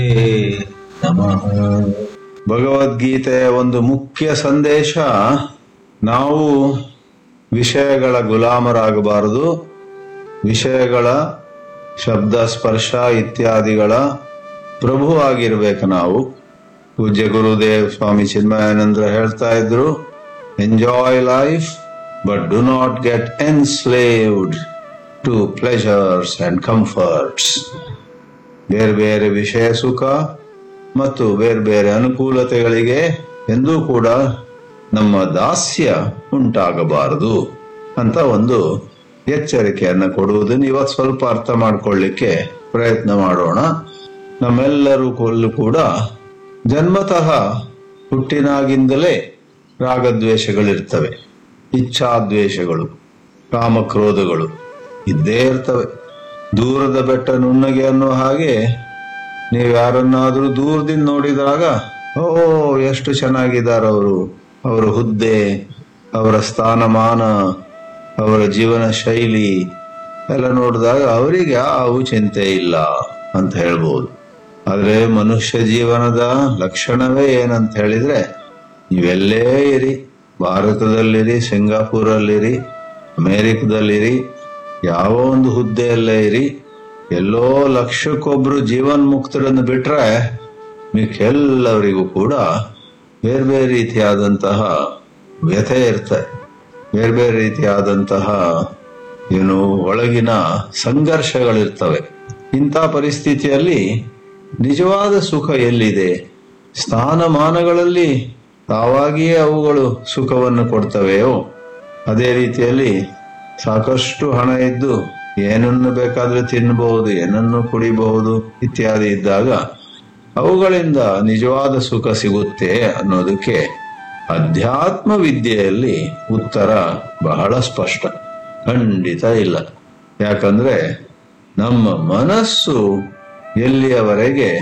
ನಮಃ ಭಗವದ್ಗೀತೆಯ ಒಂದು ಮುಖ್ಯ ಸಂದೇಶ ನಾವು ವಿಷಯಗಳ ಗುಲಾಮರಾಗಬಾರದು ವಿಷಯಗಳ ಶಬ್ದ ಸ್ಪರ್ಶ ಇತ್ಯಾದಿಗಳ ಪ್ರಭು ಆಗಿರ್ಬೇಕು ನಾವು ಪೂಜ್ಯ ಗುರುದೇವ್ ಸ್ವಾಮಿ ಚಿನ್ಮಯಾನಂದ್ರ ಹೇಳ್ತಾ ಇದ್ರು enjoy life but do not get enslaved to pleasures and comforts ಬೇರೆ ಬೇರೆ ವಿಷಯ ಸುಖ ಮತ್ತು ಬೇರೆ ಬೇರೆ ಅನುಕೂಲತೆಗಳಿಗೆ ಎಂದೂ ಕೂಡ ನಮ್ಮ ದಾಸ್ಯ ಉಂಟಾಗಬಾರದು ಅಂತ ಒಂದು ಎಚ್ಚರಿಕೆಯನ್ನು ಕೊಡುವುದನ್ನು ಇವತ್ತು ಸ್ವಲ್ಪ ಅರ್ಥ ಮಾಡ್ಕೊಳ್ಳಿಕ್ಕೆ ಪ್ರಯತ್ನ ಮಾಡೋಣ ನಮ್ಮೆಲ್ಲರೂ ಕೊಲ್ಲು ಕೂಡ ಜನ್ಮತಃ ಹುಟ್ಟಿನಾಗಿಂದಲೇ ರಾಗದ್ವೇಷಗಳಿರ್ತವೆ ಇಚ್ಛಾದ್ವೇಷಗಳು ಕಾಮಕ್ರೋಧಗಳು ಇದ್ದೇ ಇರ್ತವೆ ದೂರದ ಬೆಟ್ಟ ನುಣ್ಣಗೆ ಅನ್ನೋ ಹಾಗೆ ನೀವು ಯಾರನ್ನಾದ್ರೂ ದೂರದಿಂದ ನೋಡಿದಾಗ ಓ ಎಷ್ಟು ಚೆನ್ನಾಗಿದ್ದಾರೆ ಅವರು ಅವರ ಹುದ್ದೆ ಅವರ ಸ್ಥಾನಮಾನ ಅವರ ಜೀವನ ಶೈಲಿ ಎಲ್ಲ ನೋಡಿದಾಗ ಅವರಿಗೆ ಯಾವ ಚಿಂತೆ ಇಲ್ಲ ಅಂತ ಹೇಳ್ಬೋದು ಆದ್ರೆ ಮನುಷ್ಯ ಜೀವನದ ಲಕ್ಷಣವೇ ಏನಂತ ಹೇಳಿದ್ರೆ ನೀವೆಲ್ಲೇ ಇರಿ ಭಾರತದಲ್ಲಿರಿ ಸಿಂಗಾಪುರಲ್ಲಿರಿ ಅಮೇರಿಕದಲ್ಲಿರಿ ಯಾವ ಒಂದು ಹುದ್ದೆಯಲ್ಲೇ ಇರಿ ಎಲ್ಲೋ ಲಕ್ಷಕ್ಕೊಬ್ರು ಜೀವನ್ಮುಕ್ತರನ್ನು ಬಿಟ್ರೆ ಮಿಕ್ಕೆಲ್ಲವರಿಗೂ ಕೂಡ ಬೇರೆ ಬೇರೆ ರೀತಿಯಾದಂತಹ ವ್ಯಥೆ ಇರ್ತದೆ ಬೇರೆ ಬೇರೆ ರೀತಿಯಾದಂತಹ ಏನು ಒಳಗಿನ ಸಂಘರ್ಷಗಳಿರ್ತವೆ ಇಂಥ ಪರಿಸ್ಥಿತಿಯಲ್ಲಿ ನಿಜವಾದ ಸುಖ ಎಲ್ಲಿದೆ ಸ್ಥಾನಮಾನಗಳಲ್ಲಿ ತಾವಾಗಿಯೇ ಅವುಗಳು ಸುಖವನ್ನು ಕೊಡ್ತವೆಯೋ ಅದೇ ರೀತಿಯಲ್ಲಿ ಸಾಕಷ್ಟು ಹಣ ಇದ್ದು ಏನನ್ನು ಬೇಕಾದ್ರೆ ತಿನ್ನಬಹುದು ಏನನ್ನು ಕುಡಿಬಹುದು ಇತ್ಯಾದಿ ಇದ್ದಾಗ ಅವುಗಳಿಂದ ನಿಜವಾದ ಸುಖ ಸಿಗುತ್ತೆ ಅನ್ನೋದಕ್ಕೆ ಅಧ್ಯಾತ್ಮ ವಿದ್ಯೆಯಲ್ಲಿ ಉತ್ತರ ಬಹಳ ಸ್ಪಷ್ಟ ಖಂಡಿತ ಇಲ್ಲ ಯಾಕಂದ್ರೆ ನಮ್ಮ ಮನಸ್ಸು ಎಲ್ಲಿಯವರೆಗೆ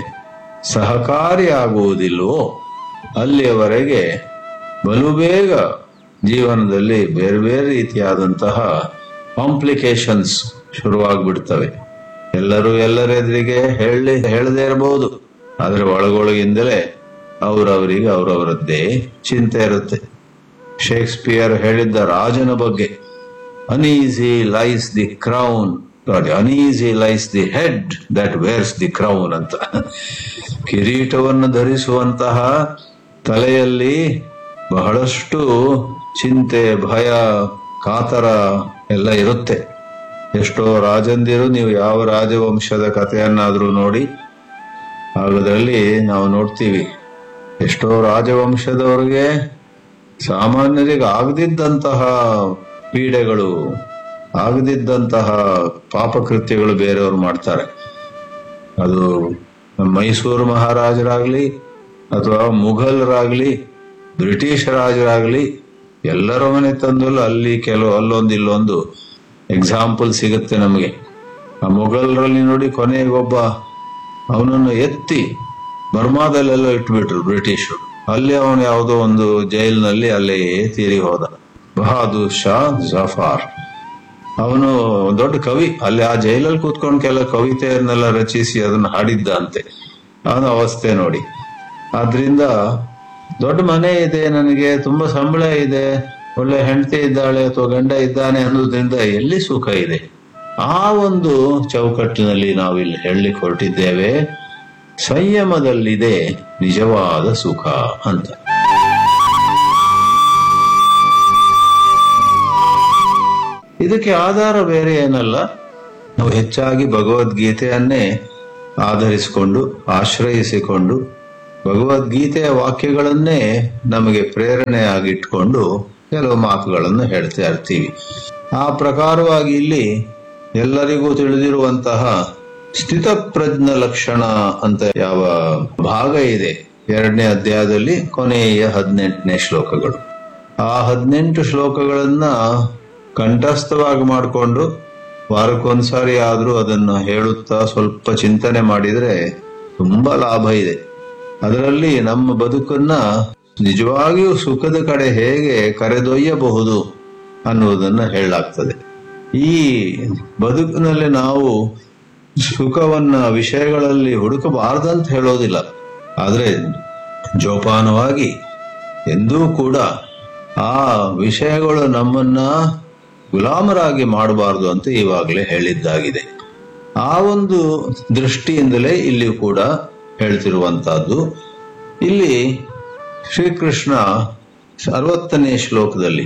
ಸಹಕಾರಿಯಾಗುವುದಿಲ್ವೋ ಅಲ್ಲಿಯವರೆಗೆ ಬಲು ಬೇಗ ಜೀವನದಲ್ಲಿ ಬೇರೆ ಬೇರೆ ರೀತಿಯಾದಂತಹ ಕಾಂಪ್ಲಿಕೇಶನ್ಸ್ ಶುರುವಾಗ್ಬಿಡ್ತವೆ ಎಲ್ಲರೂ ಎಲ್ಲರೆದುರಿಗೆ ಹೇಳಿ ಹೇಳದೇ ಇರಬಹುದು ಆದ್ರೆ ಒಳಗೊಳಗಿಂದಲೇ ಅವರವರಿಗೆ ಅವರವರದ್ದೇ ಚಿಂತೆ ಇರುತ್ತೆ ಶೇಕ್ಸ್ಪಿಯರ್ ಹೇಳಿದ್ದ ರಾಜನ ಬಗ್ಗೆ uneasy lies the crown uneasy lies the head that wears the crown ಅಂತ ಕಿರೀಟವನ್ನು ಧರಿಸುವಂತಹ ತಲೆಯಲ್ಲಿ ಬಹಳಷ್ಟು ಚಿಂತೆ ಭಯ ಕಾತರ ಎಲ್ಲ ಇರುತ್ತೆ ಎಷ್ಟೋ ರಾಜಂದಿರು ನೀವು ಯಾವ ರಾಜವಂಶದ ಕಥೆಯನ್ನಾದ್ರೂ ನೋಡಿ ಅದರಲ್ಲಿ ನಾವು ನೋಡ್ತೀವಿ ಎಷ್ಟೋ ರಾಜವಂಶದವರಿಗೆ ಸಾಮಾನ್ಯರಿಗೆ ಆಗದಿದ್ದಂತಹ ಪೀಡೆಗಳು ಆಗದಿದ್ದಂತಹ ಪಾಪಕೃತ್ಯಗಳು ಬೇರೆಯವರು ಮಾಡ್ತಾರೆ ಅದು ಮೈಸೂರು ಮಹಾರಾಜರಾಗ್ಲಿ ಅಥವಾ ಮುಘಲರಾಗ್ಲಿ ಬ್ರಿಟಿಷ್ ರಾಜರಾಗ್ಲಿ ಎಲ್ಲರ ಮನೆ ತಂದಲ್ಲೂ ಅಲ್ಲಿ ಕೆಲವು ಅಲ್ಲೊಂದು ಇಲ್ಲೊಂದು ಎಕ್ಸಾಂಪಲ್ ಸಿಗುತ್ತೆ ನಮಗೆ ಆ ಮೊಘಲರಲ್ಲಿ ನೋಡಿ ಕೊನೆಗೊಬ್ಬ ಅವನನ್ನು ಎತ್ತಿ ಬರ್ಮಾದಲ್ಲೆಲ್ಲ ಇಟ್ಬಿಟ್ರು ಬ್ರಿಟಿಷರು ಅಲ್ಲಿ ಅವನು ಯಾವುದೋ ಒಂದು ಜೈಲಿನಲ್ಲಿ ಅಲ್ಲೇ ತೀರಿ ಹೋದ ಬಹಾದೂರ್ ಶಾ ಜಫಾರ್ ಅವನು ದೊಡ್ಡ ಕವಿ ಅಲ್ಲಿ ಆ ಜೈಲಲ್ಲಿ ಕೂತ್ಕೊಂಡು ಕೆಲ ಕವಿತೆಯನ್ನೆಲ್ಲ ರಚಿಸಿ ಅದನ್ನ ಹಾಡಿದ್ದ ಅಂತೆ ಅವನ ಅವಸ್ಥೆ ನೋಡಿ ಆದ್ರಿಂದ ದೊಡ್ಡ ಮನೆ ಇದೆ ನನಗೆ ತುಂಬಾ ಸಂಬಳ ಇದೆ ಒಳ್ಳೆ ಹೆಂಡತಿ ಇದ್ದಾಳೆ ಅಥವಾ ಗಂಡ ಇದ್ದಾನೆ ಅನ್ನೋದ್ರಿಂದ ಎಲ್ಲಿ ಸುಖ ಇದೆ ಆ ಒಂದು ಚೌಕಟ್ಟಿನಲ್ಲಿ ನಾವು ಇಲ್ಲಿ ಹೇಳಲಿಕ್ಕೆ ಹೊರಟಿದ್ದೇವೆ ಸಂಯಮದಲ್ಲಿದೆ ನಿಜವಾದ ಸುಖ ಅಂತ ಇದಕ್ಕೆ ಆಧಾರ ಬೇರೆ ಏನಲ್ಲ ನಾವು ಹೆಚ್ಚಾಗಿ ಭಗವದ್ಗೀತೆಯನ್ನೇ ಆಧರಿಸಿಕೊಂಡು ಆಶ್ರಯಿಸಿಕೊಂಡು ಭಗವದ್ಗೀತೆಯ ವಾಕ್ಯಗಳನ್ನೇ ನಮಗೆ ಪ್ರೇರಣೆಯಾಗಿಟ್ಕೊಂಡು ಕೆಲವು ಮಾತುಗಳನ್ನು ಹೇಳ್ತಾ ಇರ್ತೀವಿ ಆ ಪ್ರಕಾರವಾಗಿ ಇಲ್ಲಿ ಎಲ್ಲರಿಗೂ ತಿಳಿದಿರುವಂತಹ ಸ್ಥಿತಪ್ರಜ್ಞ ಲಕ್ಷಣ ಅಂತ ಯಾವ ಭಾಗ ಇದೆ ಎರಡನೇ ಅಧ್ಯಾಯದಲ್ಲಿ ಕೊನೆಯ ಹದಿನೆಂಟನೇ ಶ್ಲೋಕಗಳು ಆ ಹದಿನೆಂಟು ಶ್ಲೋಕಗಳನ್ನ ಕಂಠಸ್ಥವಾಗಿ ಮಾಡಿಕೊಂಡು ವಾರಕ್ಕೊಂದ್ಸಾರಿ ಆದ್ರೂ ಅದನ್ನು ಹೇಳುತ್ತಾ ಸ್ವಲ್ಪ ಚಿಂತನೆ ಮಾಡಿದ್ರೆ ತುಂಬಾ ಲಾಭ ಇದೆ ಅದರಲ್ಲಿ ನಮ್ಮ ಬದುಕನ್ನ ನಿಜವಾಗಿಯೂ ಸುಖದ ಕಡೆ ಹೇಗೆ ಕರೆದೊಯ್ಯಬಹುದು ಅನ್ನುವುದನ್ನ ಹೇಳಲಾಗ್ತದೆ ಈ ಬದುಕಿನಲ್ಲಿ ನಾವು ಸುಖವನ್ನ ವಿಷಯಗಳಲ್ಲಿ ಹುಡುಕಬಾರದಂತ ಹೇಳೋದಿಲ್ಲ ಆದ್ರೆ ಜೋಪಾನವಾಗಿ ಎಂದೂ ಕೂಡ ಆ ವಿಷಯಗಳು ನಮ್ಮನ್ನ ಗುಲಾಮರಾಗಿ ಮಾಡಬಾರದು ಅಂತ ಇವಾಗಲೇ ಹೇಳಿದ್ದಾಗಿದೆ ಆ ಒಂದು ದೃಷ್ಟಿಯಿಂದಲೇ ಇಲ್ಲಿ ಕೂಡ ಹೇಳ್ತಿರುವಂತಹದ್ದು ಇಲ್ಲಿ ಶ್ರೀಕೃಷ್ಣ ಅರವತ್ತನೇ ಶ್ಲೋಕದಲ್ಲಿ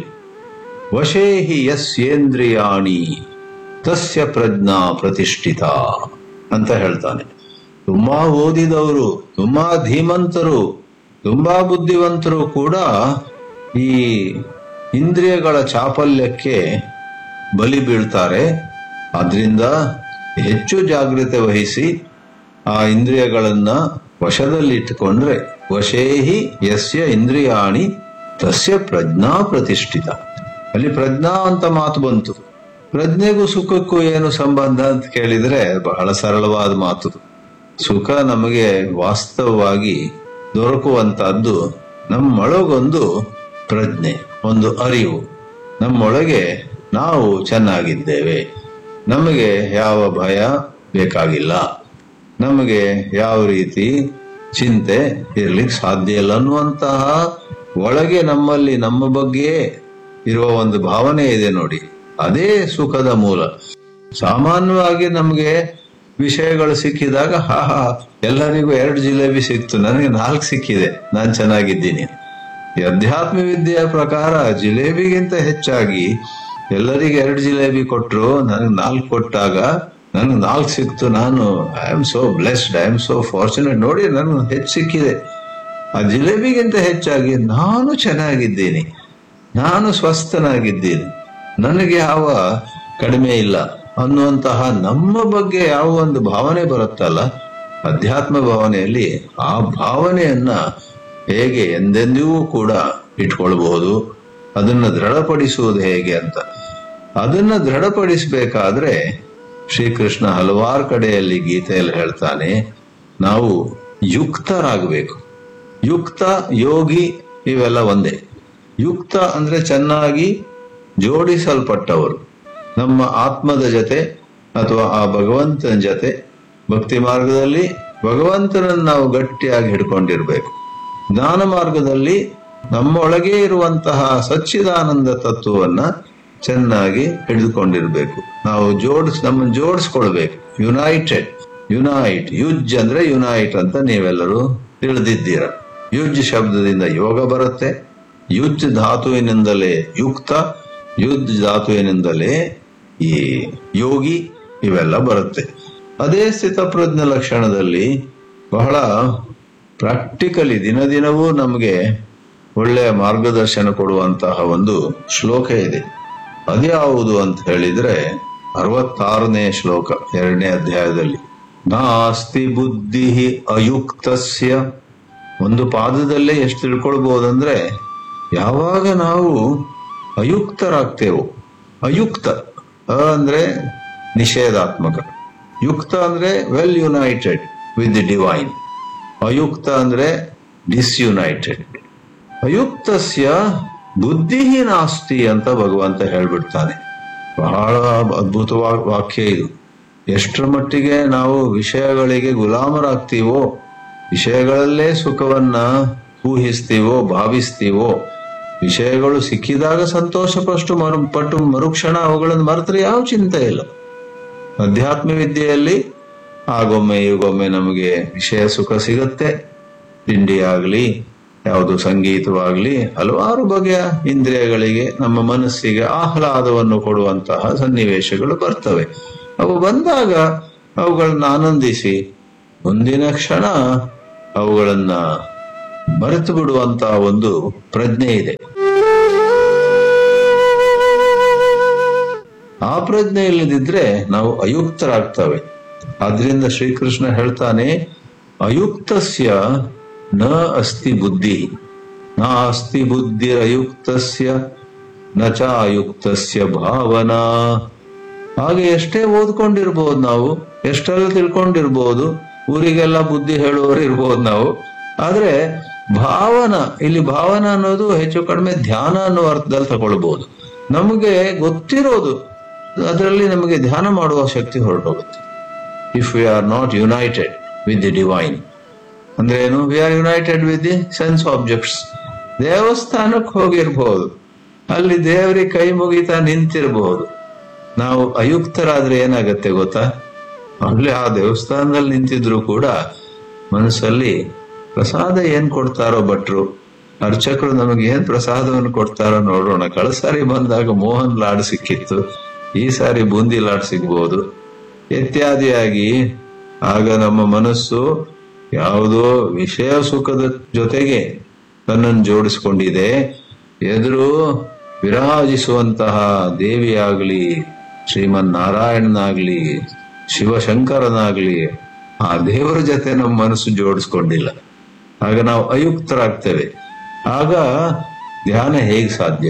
ವಶೇಹಿ ಯಸ್ಯೇಂದ್ರಿಯಾಣಿ ತಸ್ಯ ಪ್ರಜ್ಞಾ ಪ್ರತಿಷ್ಠಿತ ಅಂತ ಹೇಳ್ತಾನೆ ತುಂಬಾ ಓದಿದವರು ತುಂಬಾ ಧೀಮಂತರು ತುಂಬಾ ಬುದ್ಧಿವಂತರು ಕೂಡ ಈ ಇಂದ್ರಿಯಗಳ ಚಾಪಲ್ಯಕ್ಕೆ ಬಲಿ ಬೀಳ್ತಾರೆ ಆದ್ರಿಂದ ಹೆಚ್ಚು ಜಾಗ್ರತೆ ವಹಿಸಿ ಆ ಇಂದ್ರಿಯಗಳನ್ನ ವಶದಲ್ಲಿಟ್ಟುಕೊಂಡ್ರೆ ವಶೇಹಿ ಯಸ್ಯ ಇಂದ್ರಿಯಾಣಿ ತಸ್ಯ ಪ್ರಜ್ಞಾ ಪ್ರತಿಷ್ಠಿತ ಅಲ್ಲಿ ಪ್ರಜ್ಞಾ ಅಂತ ಮಾತು ಬಂತು ಪ್ರಜ್ಞೆಗೂ ಸುಖಕ್ಕೂ ಏನು ಸಂಬಂಧ ಅಂತ ಕೇಳಿದ್ರೆ ಬಹಳ ಸರಳವಾದ ಮಾತು ಸುಖ ನಮಗೆ ವಾಸ್ತವವಾಗಿ ದೊರಕುವಂತಹದ್ದು ನಮ್ಮೊಳಗೊಂದು ಪ್ರಜ್ಞೆ ಒಂದು ಅರಿವು ನಮ್ಮೊಳಗೆ ನಾವು ಚೆನ್ನಾಗಿದ್ದೇವೆ ನಮಗೆ ಯಾವ ಭಯ ಬೇಕಾಗಿಲ್ಲ ನಮಗೆ ಯಾವ ರೀತಿ ಚಿಂತೆ ಇರ್ಲಿಕ್ಕೆ ಸಾಧ್ಯ ಇಲ್ಲ ಅನ್ನುವಂತಹ ಒಳಗೆ ನಮ್ಮಲ್ಲಿ ನಮ್ಮ ಬಗ್ಗೆ ಇರುವ ಒಂದು ಭಾವನೆ ಇದೆ ನೋಡಿ ಅದೇ ಸುಖದ ಮೂಲ ಸಾಮಾನ್ಯವಾಗಿ ನಮಗೆ ವಿಷಯಗಳು ಸಿಕ್ಕಿದಾಗ ಹಾ ಹಾ ಎಲ್ಲರಿಗೂ ಎರಡು ಜಿಲೇಬಿ ಸಿಕ್ತು ನನಗೆ ನಾಲ್ಕು ಸಿಕ್ಕಿದೆ ನಾನು ಚೆನ್ನಾಗಿದ್ದೀನಿ ಈ ಅಧ್ಯಾತ್ಮ ವಿದ್ಯೆಯ ಪ್ರಕಾರ ಜಿಲೇಬಿಗಿಂತ ಹೆಚ್ಚಾಗಿ ಎಲ್ಲರಿಗೆ ಎರಡು ಜಿಲೇಬಿ ಕೊಟ್ರು ನನಗೆ ನಾಲ್ಕು ಕೊಟ್ಟಾಗ ನನಗೆ ನಾಲ್ಕು ಸಿಕ್ತು ನಾನು I am so blessed I am so fortunate ನೋಡಿ ನನಗೆ ಹೆಚ್ಚು ಸಿಕ್ಕಿದೆ ಆ ಜಿಲೇಬಿಗಿಂತ ಹೆಚ್ಚಾಗಿ ನಾನು ಚೆನ್ನಾಗಿದ್ದೀನಿ ನಾನು ಸ್ವಸ್ಥನಾಗಿದ್ದೀನಿ ನನಗೆ ಯಾವ ಕಡಿಮೆ ಇಲ್ಲ ಅನ್ನುವಂತಹ ನಮ್ಮ ಬಗ್ಗೆ ಯಾವ ಒಂದು ಭಾವನೆ ಬರುತ್ತಲ್ಲ ಅಧ್ಯಾತ್ಮ ಭಾವನೆಯಲ್ಲಿ ಆ ಭಾವನೆಯನ್ನ ಹೇಗೆ ಎಂದೆಂದಿಗೂ ಕೂಡ ಇಟ್ಕೊಳ್ಬಹುದು ಅದನ್ನ ದೃಢಪಡಿಸುವುದು ಹೇಗೆ ಅಂತ ಅದನ್ನ ದೃಢಪಡಿಸಬೇಕಾದ್ರೆ ಶ್ರೀಕೃಷ್ಣ ಹಲವಾರು ಕಡೆಯಲ್ಲಿ ಗೀತೆಯಲ್ಲಿ ಹೇಳ್ತಾನೆ ನಾವು ಯುಕ್ತರಾಗಬೇಕು ಯುಕ್ತ ಯೋಗಿ ಇವೆಲ್ಲ ಒಂದೇ ಯುಕ್ತ ಅಂದ್ರೆ ಚೆನ್ನಾಗಿ ಜೋಡಿಸಲ್ಪಟ್ಟವರು ನಮ್ಮ ಆತ್ಮದ ಜೊತೆ ಅಥವಾ ಆ ಭಗವಂತನ ಜೊತೆ ಭಕ್ತಿ ಮಾರ್ಗದಲ್ಲಿ ಭಗವಂತನನ್ನು ನಾವು ಗಟ್ಟಿಯಾಗಿ ಹಿಡ್ಕೊಂಡಿರ್ಬೇಕು ಜ್ಞಾನ ಮಾರ್ಗದಲ್ಲಿ ನಮ್ಮೊಳಗೆ ಇರುವಂತಹ ಸಚ್ಚಿದಾನಂದ ತತ್ವವನ್ನ ಚೆನ್ನಾಗಿ ಹಿಡಿದುಕೊಂಡಿರ್ಬೇಕು ನಾವು ಜೋಡಿಸ್ ನಮ್ಮನ್ನು ಜೋಡಿಸ್ಕೊಳ್ಬೇಕು ಯುನೈಟೆಡ್ ಯುನೈಟ್ ಯುಜ್ ಅಂದ್ರೆ ಯುನೈಟ್ ಅಂತ ನೀವೆಲ್ಲರೂ ತಿಳಿದಿದ್ದೀರ ಯುಜ್ ಶಬ್ದದಿಂದ ಯೋಗ ಬರುತ್ತೆ ಯುಜ್ ಧಾತುವಿನಿಂದಲೇ ಯುಕ್ತ ಯುಜ್ ಧಾತುವಿನಿಂದಲೇ ಈ ಯೋಗಿ ಇವೆಲ್ಲ ಬರುತ್ತೆ ಅದೇ ಸ್ಥಿತಪ್ರಜ್ಞ ಲಕ್ಷಣದಲ್ಲಿ ಬಹಳ ಪ್ರಾಕ್ಟಿಕಲಿ ದಿನ ದಿನವೂ ನಮಗೆ ಒಳ್ಳೆಯ ಮಾರ್ಗದರ್ಶನ ಕೊಡುವಂತಹ ಒಂದು ಶ್ಲೋಕ ಇದೆ ಅದ್ಯಾವುದು ಅಂತ ಹೇಳಿದ್ರೆ ಅರವತ್ತಾರನೇ ಶ್ಲೋಕ ಎರಡನೇ ಅಧ್ಯಾಯದಲ್ಲಿ ನಾಸ್ತಿ ಬುದ್ಧಿ ಅಯುಕ್ತಸ್ಯ ಒಂದು ಪಾದದಲ್ಲೇ ಎಷ್ಟು ತಿಳ್ಕೊಳ್ಬಹುದಂದ್ರೆ ಯಾವಾಗ ನಾವು ಅಯುಕ್ತರಾಗ್ತೇವೋ ಅಯುಕ್ತ ಅ ಅಂದ್ರೆ ನಿಷೇಧಾತ್ಮಕ ಯುಕ್ತ ಅಂದ್ರೆ well united with the divine ಅಯುಕ್ತ ಅಂದ್ರೆ ಡಿಸ್ಯುನೈಟೆಡ್ ಅಯುಕ್ತಸ್ಯ ಬುದ್ಧಿ ನಾಸ್ತಿ ಅಂತ ಭಗವಂತ ಹೇಳ್ಬಿಡ್ತಾನೆ ಬಹಳ ಅದ್ಭುತವಾದ ವಾಕ್ಯ ಇದು ಎಷ್ಟರ ಮಟ್ಟಿಗೆ ನಾವು ವಿಷಯಗಳಿಗೆ ಗುಲಾಮರಾಗ್ತೀವೋ ವಿಷಯಗಳಲ್ಲೇ ಸುಖವನ್ನ ಊಹಿಸ್ತೀವೋ ಭಾವಿಸ್ತೀವೋ ವಿಷಯಗಳು ಸಿಕ್ಕಿದಾಗ ಸಂತೋಷ ಪಟ್ಟು ಮರು ಪಟ್ಟು ಮರುಕ್ಷಣ ಅವುಗಳನ್ನು ಮರೆತರೆ ಯಾವ ಚಿಂತೆ ಇಲ್ಲ ಅಧ್ಯಾತ್ಮ ವಿದ್ಯೆಯಲ್ಲಿ ಆಗೊಮ್ಮೆ ಈಗೊಮ್ಮೆ ನಮಗೆ ವಿಷಯ ಸುಖ ಸಿಗುತ್ತೆ ತಿಂಡಿ ಆಗ್ಲಿ ಯಾವುದು ಸಂಗೀತವಾಗ್ಲಿ ಹಲವಾರು ಬಗೆಯ ಇಂದ್ರಿಯಗಳಿಗೆ ನಮ್ಮ ಮನಸ್ಸಿಗೆ ಆಹ್ಲಾದವನ್ನು ಕೊಡುವಂತಹ ಸನ್ನಿವೇಶಗಳು ಬರ್ತವೆ ಅವು ಬಂದಾಗ ಅವುಗಳನ್ನ ಆನಂದಿಸಿ ಮುಂದಿನ ಕ್ಷಣ ಅವುಗಳನ್ನ ಮರೆತು ಬಿಡುವಂತಹ ಒಂದು ಪ್ರಜ್ಞೆ ಇದೆ ಆ ಪ್ರಜ್ಞೆ ಇಲ್ಲದಿದ್ರೆ ನಾವು ಅಯುಕ್ತರಾಗ್ತವೆ ಆದ್ರಿಂದ ಶ್ರೀಕೃಷ್ಣ ಹೇಳ್ತಾನೆ ಅಯುಕ್ತಸ್ಯ ನ ಅಸ್ತಿ ಬುದ್ಧಿ ನ ಅಸ್ತಿ ಬುದ್ಧಿರಯುಕ್ತಸ್ಯ ನ ಚ ಅಯುಕ್ತಸ್ಯ ಭಾವನಾ ಹಾಗೆ ಎಷ್ಟೇ ಓದ್ಕೊಂಡಿರ್ಬೋದು ನಾವು ಎಷ್ಟೆಲ್ಲ ತಿಳ್ಕೊಂಡಿರ್ಬೋದು ಊರಿಗೆಲ್ಲ ಬುದ್ಧಿ ಹೇಳುವವರು ಇರ್ಬೋದು ನಾವು ಆದ್ರೆ ಭಾವನ ಇಲ್ಲಿ ಭಾವನ ಅನ್ನೋದು ಹೆಚ್ಚು ಕಡಿಮೆ ಧ್ಯಾನ ಅನ್ನೋ ಅರ್ಥದಲ್ಲಿ ತಗೊಳ್ಬಹುದು ನಮಗೆ ಗೊತ್ತಿರೋದು ಅದರಲ್ಲಿ ನಮಗೆ ಧ್ಯಾನ ಮಾಡುವ ಶಕ್ತಿ ಹೊರಟೋಗುತ್ತೆ if we are not united with the divine ಅಂದ್ರೆ ಏನು we are united with the sense objects ದೇವಸ್ಥಾನಕ್ಕೆ ಹೋಗಿರ್ಬಹುದು ಅಲ್ಲಿ ದೇವರಿಗೆ ಕೈ ಮುಗಿತಾ ನಿಂತಿರಬಹುದು ನಾವು ಅಯುಕ್ತರಾದ್ರೆ ಏನಾಗತ್ತೆ ಗೊತ್ತಾ ಅಲ್ಲಿ ಆ ದೇವಸ್ಥಾನದಲ್ಲಿ ನಿಂತಿದ್ರು ಕೂಡ ಮನಸ್ಸಲ್ಲಿ ಪ್ರಸಾದ ಏನ್ ಕೊಡ್ತಾರೋ ಭಟ್ರು ಅರ್ಚಕರು ನಮಗೆ ಏನ್ ಪ್ರಸಾದವನ್ನು ಕೊಡ್ತಾರೋ ನೋಡೋಣ ಕಳೆದ ಸಾರಿ ಬಂದಾಗ ಮೋಹನ್ ಲಾಡ್ ಸಿಕ್ಕಿತ್ತು ಈ ಸಾರಿ ಬೂಂದಿ ಲಾಡ್ ಸಿಗ್ಬಹುದು ಇತ್ಯಾದಿಯಾಗಿ ಆಗ ನಮ್ಮ ಮನಸ್ಸು ಯಾವುದೋ ವಿಷಯ ಸುಖದ ಜೊತೆಗೆ ತನ್ನನ್ನು ಜೋಡಿಸಿಕೊಂಡಿದೆ ಎದುರು ವಿರಾಜಿಸುವಂತಹ ದೇವಿಯಾಗಲಿ ಶ್ರೀಮನ್ ನಾರಾಯಣನಾಗ್ಲಿ ಶಿವಶಂಕರನಾಗ್ಲಿ ಆ ದೇವರ ಜೊತೆ ನಮ್ಮ ಮನಸ್ಸು ಜೋಡಿಸ್ಕೊಂಡಿಲ್ಲ ಆಗ ನಾವು ಅಯುಕ್ತರಾಗ್ತೇವೆ ಆಗ ಧ್ಯಾನ ಹೇಗೆ ಸಾಧ್ಯ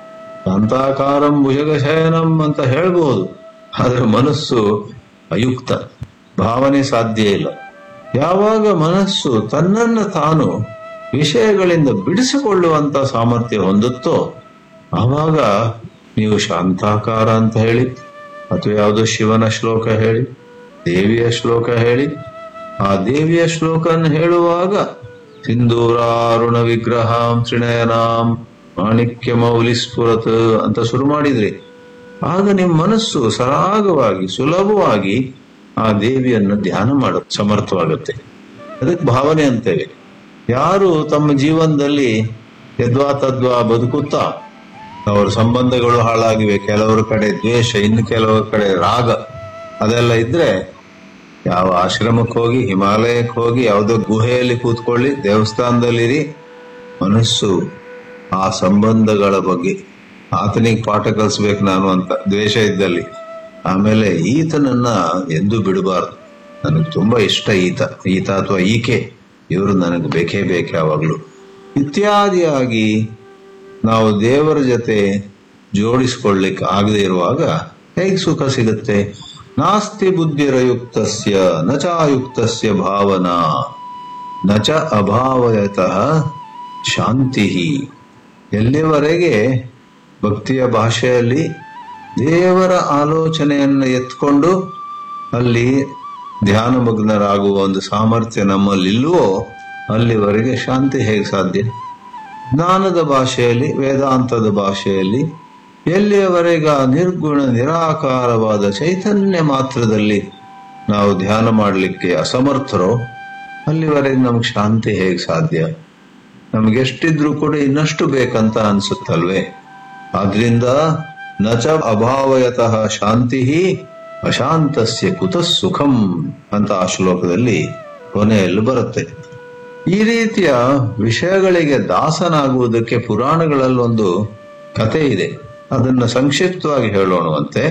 ಶಾಂತಾಕಾರಂ ಭುಜಗಶಯನಂ ಅಂತ ಹೇಳ್ಬೋದು ಆದ್ರೆ ಮನಸ್ಸು ಅಯುಕ್ತ ಭಾವನೆ ಸಾಧ್ಯ ಇಲ್ಲ ಯಾವಾಗ ಮನಸ್ಸು ತನ್ನನ್ನ ತಾನು ವಿಷಯಗಳಿಂದ ಬಿಡಿಸಿಕೊಳ್ಳುವಂತ ಸಾಮರ್ಥ್ಯ ಹೊಂದುತ್ತೋ ಆವಾಗ ನೀವು ಶಾಂತಾಕಾರ ಅಂತ ಹೇಳಿ ಅಥವಾ ಯಾವುದೋ ಶಿವನ ಶ್ಲೋಕ ಹೇಳಿ ದೇವಿಯ ಶ್ಲೋಕ ಹೇಳಿ ಆ ದೇವಿಯ ಶ್ಲೋಕನ ಹೇಳುವಾಗ ಸಿಂಧೂರಾರುಣ ವಿಗ್ರಹಾಂ ತ್ರಿನಯನಾಂ ಮಾಣಿಕ್ಯ ಮೌಲಿ ಸ್ಫುರತ್ ಅಂತ ಶುರು ಮಾಡಿದ್ರಿ ಆಗ ನಿಮ್ಮ ಮನಸ್ಸು ಸರಾಗವಾಗಿ ಸುಲಭವಾಗಿ ಆ ದೇವಿಯನ್ನು ಧ್ಯಾನ ಮಾಡ ಸಮರ್ಥವಾಗುತ್ತೆ ಅದಕ್ಕೆ ಭಾವನೆ ಅಂತೇವೆ ಯಾರು ತಮ್ಮ ಜೀವನದಲ್ಲಿ ಯದ್ವಾ ತದ್ವಾ ಬದುಕುತ್ತಾ ಅವರ ಸಂಬಂಧಗಳು ಹಾಳಾಗಿವೆ ಕೆಲವರ ಕಡೆ ದ್ವೇಷ ಇನ್ನು ಕೆಲವರ ಕಡೆ ರಾಗ ಅದೆಲ್ಲ ಇದ್ರೆ ಯಾವ ಆಶ್ರಮಕ್ಕೆ ಹೋಗಿ ಹಿಮಾಲಯಕ್ಕೆ ಹೋಗಿ ಯಾವುದೋ ಗುಹೆಯಲ್ಲಿ ಕೂತ್ಕೊಳ್ಳಿ ದೇವಸ್ಥಾನದಲ್ಲಿರಿ ಮನಸ್ಸು ಆ ಸಂಬಂಧಗಳ ಬಗ್ಗೆ ಆತನಿಗೆ ಪಾಠ ಕಲಿಸ್ಬೇಕು ನಾನು ಅಂತ ದ್ವೇಷ ಇದ್ದಲ್ಲಿ ಆಮೇಲೆ ಈತನನ್ನ ಎಂದು ಬಿಡಬಾರ್ದು ನನಗೆ ತುಂಬಾ ಇಷ್ಟ ಈತ ಈತ ಅಥವಾ ಈಕೆ ಇವರು ನನಗೆ ಬೇಕೇ ಬೇಕು ಯಾವಾಗ್ಲೂ ಇತ್ಯಾದಿಯಾಗಿ ನಾವು ದೇವರ ಜೊತೆ ಜೋಡಿಸ್ಕೊಳ್ಳಿಕ್ಕೆ ಆಗದೆ ಇರುವಾಗ ಹೇಗೆ ಸುಖ ಸಿಗುತ್ತೆ ನಾಸ್ತಿ ಬುದ್ಧಿರಯುಕ್ತಸ್ಯ ನ ಚಾಯುಕ್ತಸ್ಯ ಭಾವನಾ ನ ಚ ಅಭಾವಯತಃ ಶಾಂತಿ ಎಲ್ಲಿವರೆಗೆ ಭಕ್ತಿಯ ಭಾಷೆಯಲ್ಲಿ ದೇವರ ಆಲೋಚನೆಯನ್ನು ಎತ್ಕೊಂಡು ಅಲ್ಲಿ ಧ್ಯಾನಮಗ್ನರಾಗುವ ಒಂದು ಸಾಮರ್ಥ್ಯ ನಮ್ಮಲ್ಲಿಲ್ವೋ ಅಲ್ಲಿವರೆಗೆ ಶಾಂತಿ ಹೇಗೆ ಸಾಧ್ಯ ಜ್ಞಾನದ ಭಾಷೆಯಲ್ಲಿ ವೇದಾಂತದ ಭಾಷೆಯಲ್ಲಿ ಎಲ್ಲಿಯವರೆಗ ನಿರ್ಗುಣ ನಿರಾಕಾರವಾದ ಚೈತನ್ಯ ಮಾತ್ರದಲ್ಲಿ ನಾವು ಧ್ಯಾನ ಮಾಡಲಿಕ್ಕೆ ಅಸಮರ್ಥರೋ ಅಲ್ಲಿವರೆಗೆ ನಮ್ಗೆ ಶಾಂತಿ ಹೇಗೆ ಸಾಧ್ಯ ನಮ್ಗೆ ಎಷ್ಟಿದ್ರೂ ಕೂಡ ಇನ್ನಷ್ಟು ಬೇಕಂತ ಅನ್ಸುತ್ತಲ್ವೇ ಆದ್ರಿಂದ ನಚ ಅಭಾವಯತಃ ಶಾಂತಿ ಅಶಾಂತಸ್ಯ ಕುತಃ ಸುಖಂ ಅಂತ ಆ ಶ್ಲೋಕದಲ್ಲಿ ಕೊನೆಯಲ್ಲಿ ಬರುತ್ತೆ ಈ ರೀತಿಯ ವಿಷಯಗಳಿಗೆ ದಾಸನಾಗುವುದಕ್ಕೆ ಪುರಾಣಗಳಲ್ಲೊಂದು ಕತೆ ಇದೆ ಅದನ್ನ ಸಂಕ್ಷಿಪ್ತವಾಗಿ ಹೇಳೋಣವಂತೆ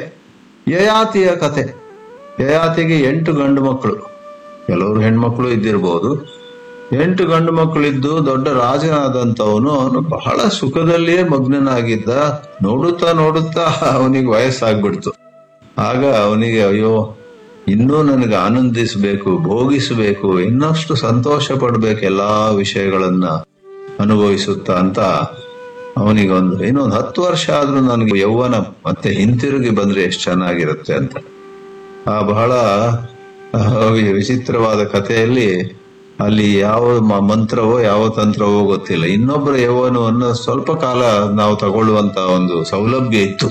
ಯಯಾತಿಯ ಕತೆ ಯಯಾತಿಗೆ ಎಂಟು ಗಂಡು ಮಕ್ಕಳು ಕೆಲವರು ಹೆಣ್ಮಕ್ಳು ಇದ್ದಿರಬಹುದು ಎಂಟು ಗಂಡು ಮಕ್ಕಳಿದ್ದು ದೊಡ್ಡ ರಾಜನಾದಂತವನು ಅವನು ಬಹಳ ಸುಖದಲ್ಲಿಯೇ ಮಗ್ನನಾಗಿದ್ದ ನೋಡುತ್ತಾ ನೋಡುತ್ತಾ ಅವನಿಗೆ ವಯಸ್ಸಾಗ್ಬಿಡ್ತು ಆಗ ಅವನಿಗೆ ಅಯ್ಯೋ ಇನ್ನೂ ನನಗೆ ಆನಂದಿಸಬೇಕು ಭೋಗಿಸಬೇಕು ಇನ್ನಷ್ಟು ಸಂತೋಷ ಪಡ್ಬೇಕು ಎಲ್ಲಾ ವಿಷಯಗಳನ್ನ ಅನುಭವಿಸುತ್ತಾ ಅಂತ ಅವನಿಗೆ ಒಂದು ಇನ್ನೊಂದು ಹತ್ತು ವರ್ಷ ಆದ್ರೂ ನನಗೆ ಯೌವನ ಮತ್ತೆ ಹಿಂತಿರುಗಿ ಬಂದ್ರೆ ಎಷ್ಟು ಚೆನ್ನಾಗಿರುತ್ತೆ ಅಂತ ಆ ಬಹಳ ಆ, ವಿಚಿತ್ರವಾದ ಕಥೆಯಲ್ಲಿ ಅಲ್ಲಿ ಯಾವ ಮ- ಮಂತ್ರವೋ ಯಾವ ತಂತ್ರವೋ ಗೊತ್ತಿಲ್ಲ ಇನ್ನೊಬ್ಬರ ಯೌವನವನ್ನು ಸ್ವಲ್ಪ ಕಾಲ ನಾವು ತಗೊಳ್ಳುವಂತ ಒಂದು ಸೌಲಭ್ಯ ಇತ್ತು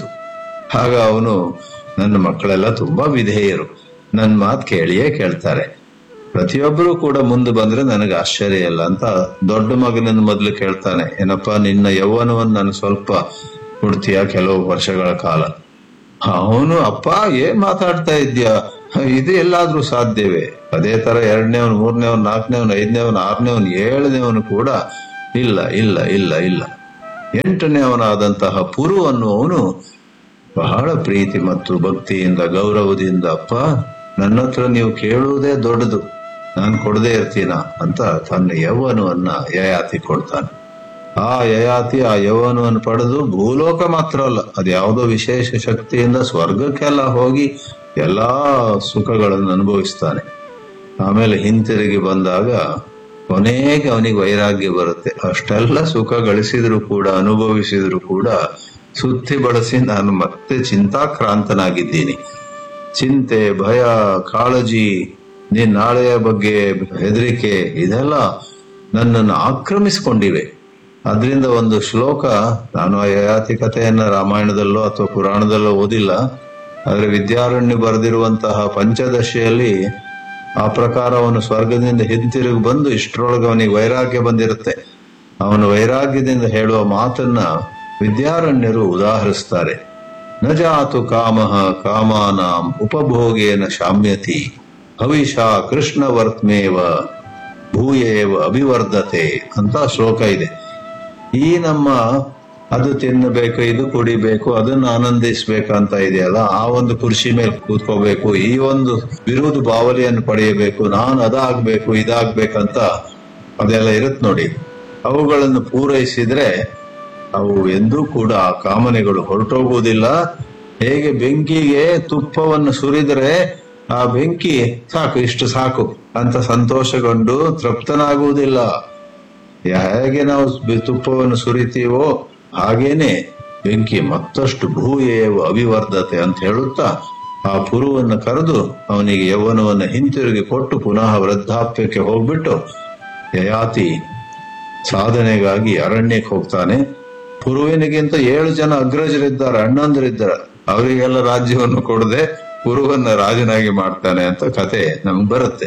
ಆಗ ಅವನು ನನ್ನ ಮಕ್ಕಳೆಲ್ಲ ತುಂಬಾ ವಿಧೇಯರು ನನ್ನ ಮಾತು ಕೇಳಿಯೇ ಕೇಳ್ತಾರೆ ಪ್ರತಿಯೊಬ್ಬರು ಕೂಡ ಮುಂದೆ ಬಂದ್ರೆ ನನಗೆ ಆಶ್ಚರ್ಯ ಇಲ್ಲ ಅಂತ ದೊಡ್ಡ ಮಗನನ್ನ ಮೊದಲು ಕೇಳ್ತಾನೆ ಏನಪ್ಪಾ ನಿನ್ನ ಯೌವನವನ್ನು ನಾನು ಸ್ವಲ್ಪ ಕೊಡ್ತೀಯ ಕೆಲವು ವರ್ಷಗಳ ಕಾಲ ಅವನು ಅಪ್ಪ ಏನ್ ಮಾತಾಡ್ತಾ ಇದ್ಯಾ ಇದು ಎಲ್ಲಾದ್ರೂ ಸಾಧ್ಯವೇ ಅದೇ ತರ ಎರಡನೇವನು ಮೂರನೇವನು ನಾಲ್ಕನೇವನು ಐದನೇವನು ಆರನೇವನು ಏಳನೇವನು ಕೂಡ ಇಲ್ಲ ಇಲ್ಲ ಇಲ್ಲ ಇಲ್ಲ ಎಂಟನೇವನಾದಂತಹ ಪುರು ಅನ್ನುವವನು ಬಹಳ ಪ್ರೀತಿ ಮತ್ತು ಭಕ್ತಿಯಿಂದ ಗೌರವದಿಂದ ಅಪ್ಪ ನನ್ನ ಹತ್ರ ನೀವು ಕೇಳುವುದೇ ದೊಡ್ಡದು ನಾನು ಕೊಡದೇ ಇರ್ತೀನ ಅಂತ ತನ್ನ ಯೌವನವನ್ನ ಯಯಾತಿ ಕೊಡ್ತಾನೆ ಆ ಯಯಾತಿ ಆ ಯೌವನವನ್ನು ಪಡೆದು ಭೂಲೋಕ ಮಾತ್ರ ಅಲ್ಲ ಅದು ಯಾವುದೋ ವಿಶೇಷ ಶಕ್ತಿಯಿಂದ ಸ್ವರ್ಗಕ್ಕೆಲ್ಲ ಹೋಗಿ ಎಲ್ಲಾ ಸುಖಗಳನ್ನು ಅನುಭವಿಸ್ತಾನೆ ಆಮೇಲೆ ಹಿಂತಿರುಗಿ ಬಂದಾಗ ಕೊನೆಗೆ ಅವನಿಗೆ ವೈರಾಗ್ಯ ಬರುತ್ತೆ ಅಷ್ಟೆಲ್ಲ ಸುಖ ಗಳಿಸಿದ್ರು ಕೂಡ ಅನುಭವಿಸಿದ್ರು ಕೂಡ ಸುತ್ತಿ ಬಳಸಿ ನಾನು ಮತ್ತೆ ಚಿಂತಾಕ್ರಾಂತನಾಗಿದ್ದೀನಿ ಚಿಂತೆ ಭಯ ಕಾಳಜಿ ನೀನ್ ನಾಳೆಯ ಬಗ್ಗೆ ಹೆದರಿಕೆ ಇದೆಲ್ಲ ನನ್ನನ್ನು ಆಕ್ರಮಿಸಿಕೊಂಡಿವೆ ಅದರಿಂದ ಒಂದು ಶ್ಲೋಕ ನಾನು ಆ ಯಯಾತಿ ಕಥೆಯನ್ನ ರಾಮಾಯಣದಲ್ಲೋ ಅಥವಾ ಪುರಾಣದಲ್ಲೋ ಓದಿಲ್ಲ ಆದ್ರೆ ವಿದ್ಯಾರಣ್ಯ ಬರೆದಿರುವಂತಹ ಪಂಚದಶಿಯಲ್ಲಿ ಆ ಪ್ರಕಾರ ಅವನು ಸ್ವರ್ಗದಿಂದ ಹಿಂತಿರುಗಿ ಬಂದು ಇಷ್ಟರೊಳಗೆ ಅವನಿಗೆ ವೈರಾಗ್ಯ ಬಂದಿರುತ್ತೆ ಅವನು ವೈರಾಗ್ಯದಿಂದ ಹೇಳುವ ಮಾತನ್ನ ವಿದ್ಯಾರಣ್ಯರು ಉದಾಹರಿಸ್ತಾರೆ ನ ಜಾತು ಕಾಮಃ ಕಾಮಾನಾಂ ಉಪಭೋಗೇನ ಶಾಮ್ಯತಿ ಹವಿಷ ಕೃಷ್ಣ ವರ್ತ್ಮೇವ ಭೂಯೇವ ಅಭಿವರ್ಧತೆ ಅಂತ ಶ್ಲೋಕ ಇದೆ ಈ ನಮ್ಮ ಅದು ತಿನ್ನಬೇಕು ಇದು ಕುಡಿಬೇಕು ಅದನ್ನ ಆನಂದಿಸ್ಬೇಕು ಅಂತ ಇದೆಯಲ್ಲ ಆ ಒಂದು ಕುರ್ಚಿ ಮೇಲೆ ಕೂತ್ಕೋಬೇಕು ಈ ಒಂದು ವಿರೋಧ ಬಾವಲಿಯನ್ನು ಪಡೆಯಬೇಕು ನಾನು ಅದಾಗ್ಬೇಕು ಇದಾಗ್ಬೇಕಂತ ಅದೆಲ್ಲ ಇರುತ್ತೆ ನೋಡಿ ಅವುಗಳನ್ನು ಪೂರೈಸಿದ್ರೆ ಅವು ಎಂದೂ ಕೂಡ ಆ ಕಾಮನೆಗಳು ಹೊರಟೋಗುವುದಿಲ್ಲ ಹೇಗೆ ಬೆಂಕಿಗೆ ತುಪ್ಪವನ್ನು ಸುರಿದರೆ ಆ ಬೆಂಕಿ ಸಾಕು ಇಷ್ಟು ಸಾಕು ಅಂತ ಸಂತೋಷಗೊಂಡು ತೃಪ್ತನಾಗುವುದಿಲ್ಲ ಹೇಗೆ ನಾವು ಬಿ- ತುಪ್ಪವನ್ನು ಸುರಿತೀವೋ ಹಾಗೇನೆ ಬೆಂಕಿ ಮತ್ತಷ್ಟು ಭೂಯೇವ ಅವಿವರ್ಧತೆ ಅಂತ ಹೇಳುತ್ತಾ ಆ ಪುರುವನ್ನು ಕರೆದು ಅವನಿಗೆ ಯೌವನವನ್ನು ಹಿಂತಿರುಗಿ ಕೊಟ್ಟು ಪುನಃ ವೃದ್ಧಾಪ್ಯಕ್ಕೆ ಹೋಗ್ಬಿಟ್ಟು ಯಯಾತಿ ಸಾಧನೆಗಾಗಿ ಅರಣ್ಯಕ್ಕೆ ಹೋಗ್ತಾನೆ ಪುರುವಿನಿಗಿಂತ ಏಳು ಜನ ಅಗ್ರಜರಿದ್ದಾರೆ ಅಣ್ಣಂದರಿದ್ದಾರೆ ಅವರಿಗೆಲ್ಲ ರಾಜ್ಯವನ್ನು ಕೊಡದೆ ಪುರುವನ್ನ ರಾಜನಾಗಿ ಮಾಡ್ತಾನೆ ಅಂತ ಕತೆ ನಮ್ಗೆ ಬರುತ್ತೆ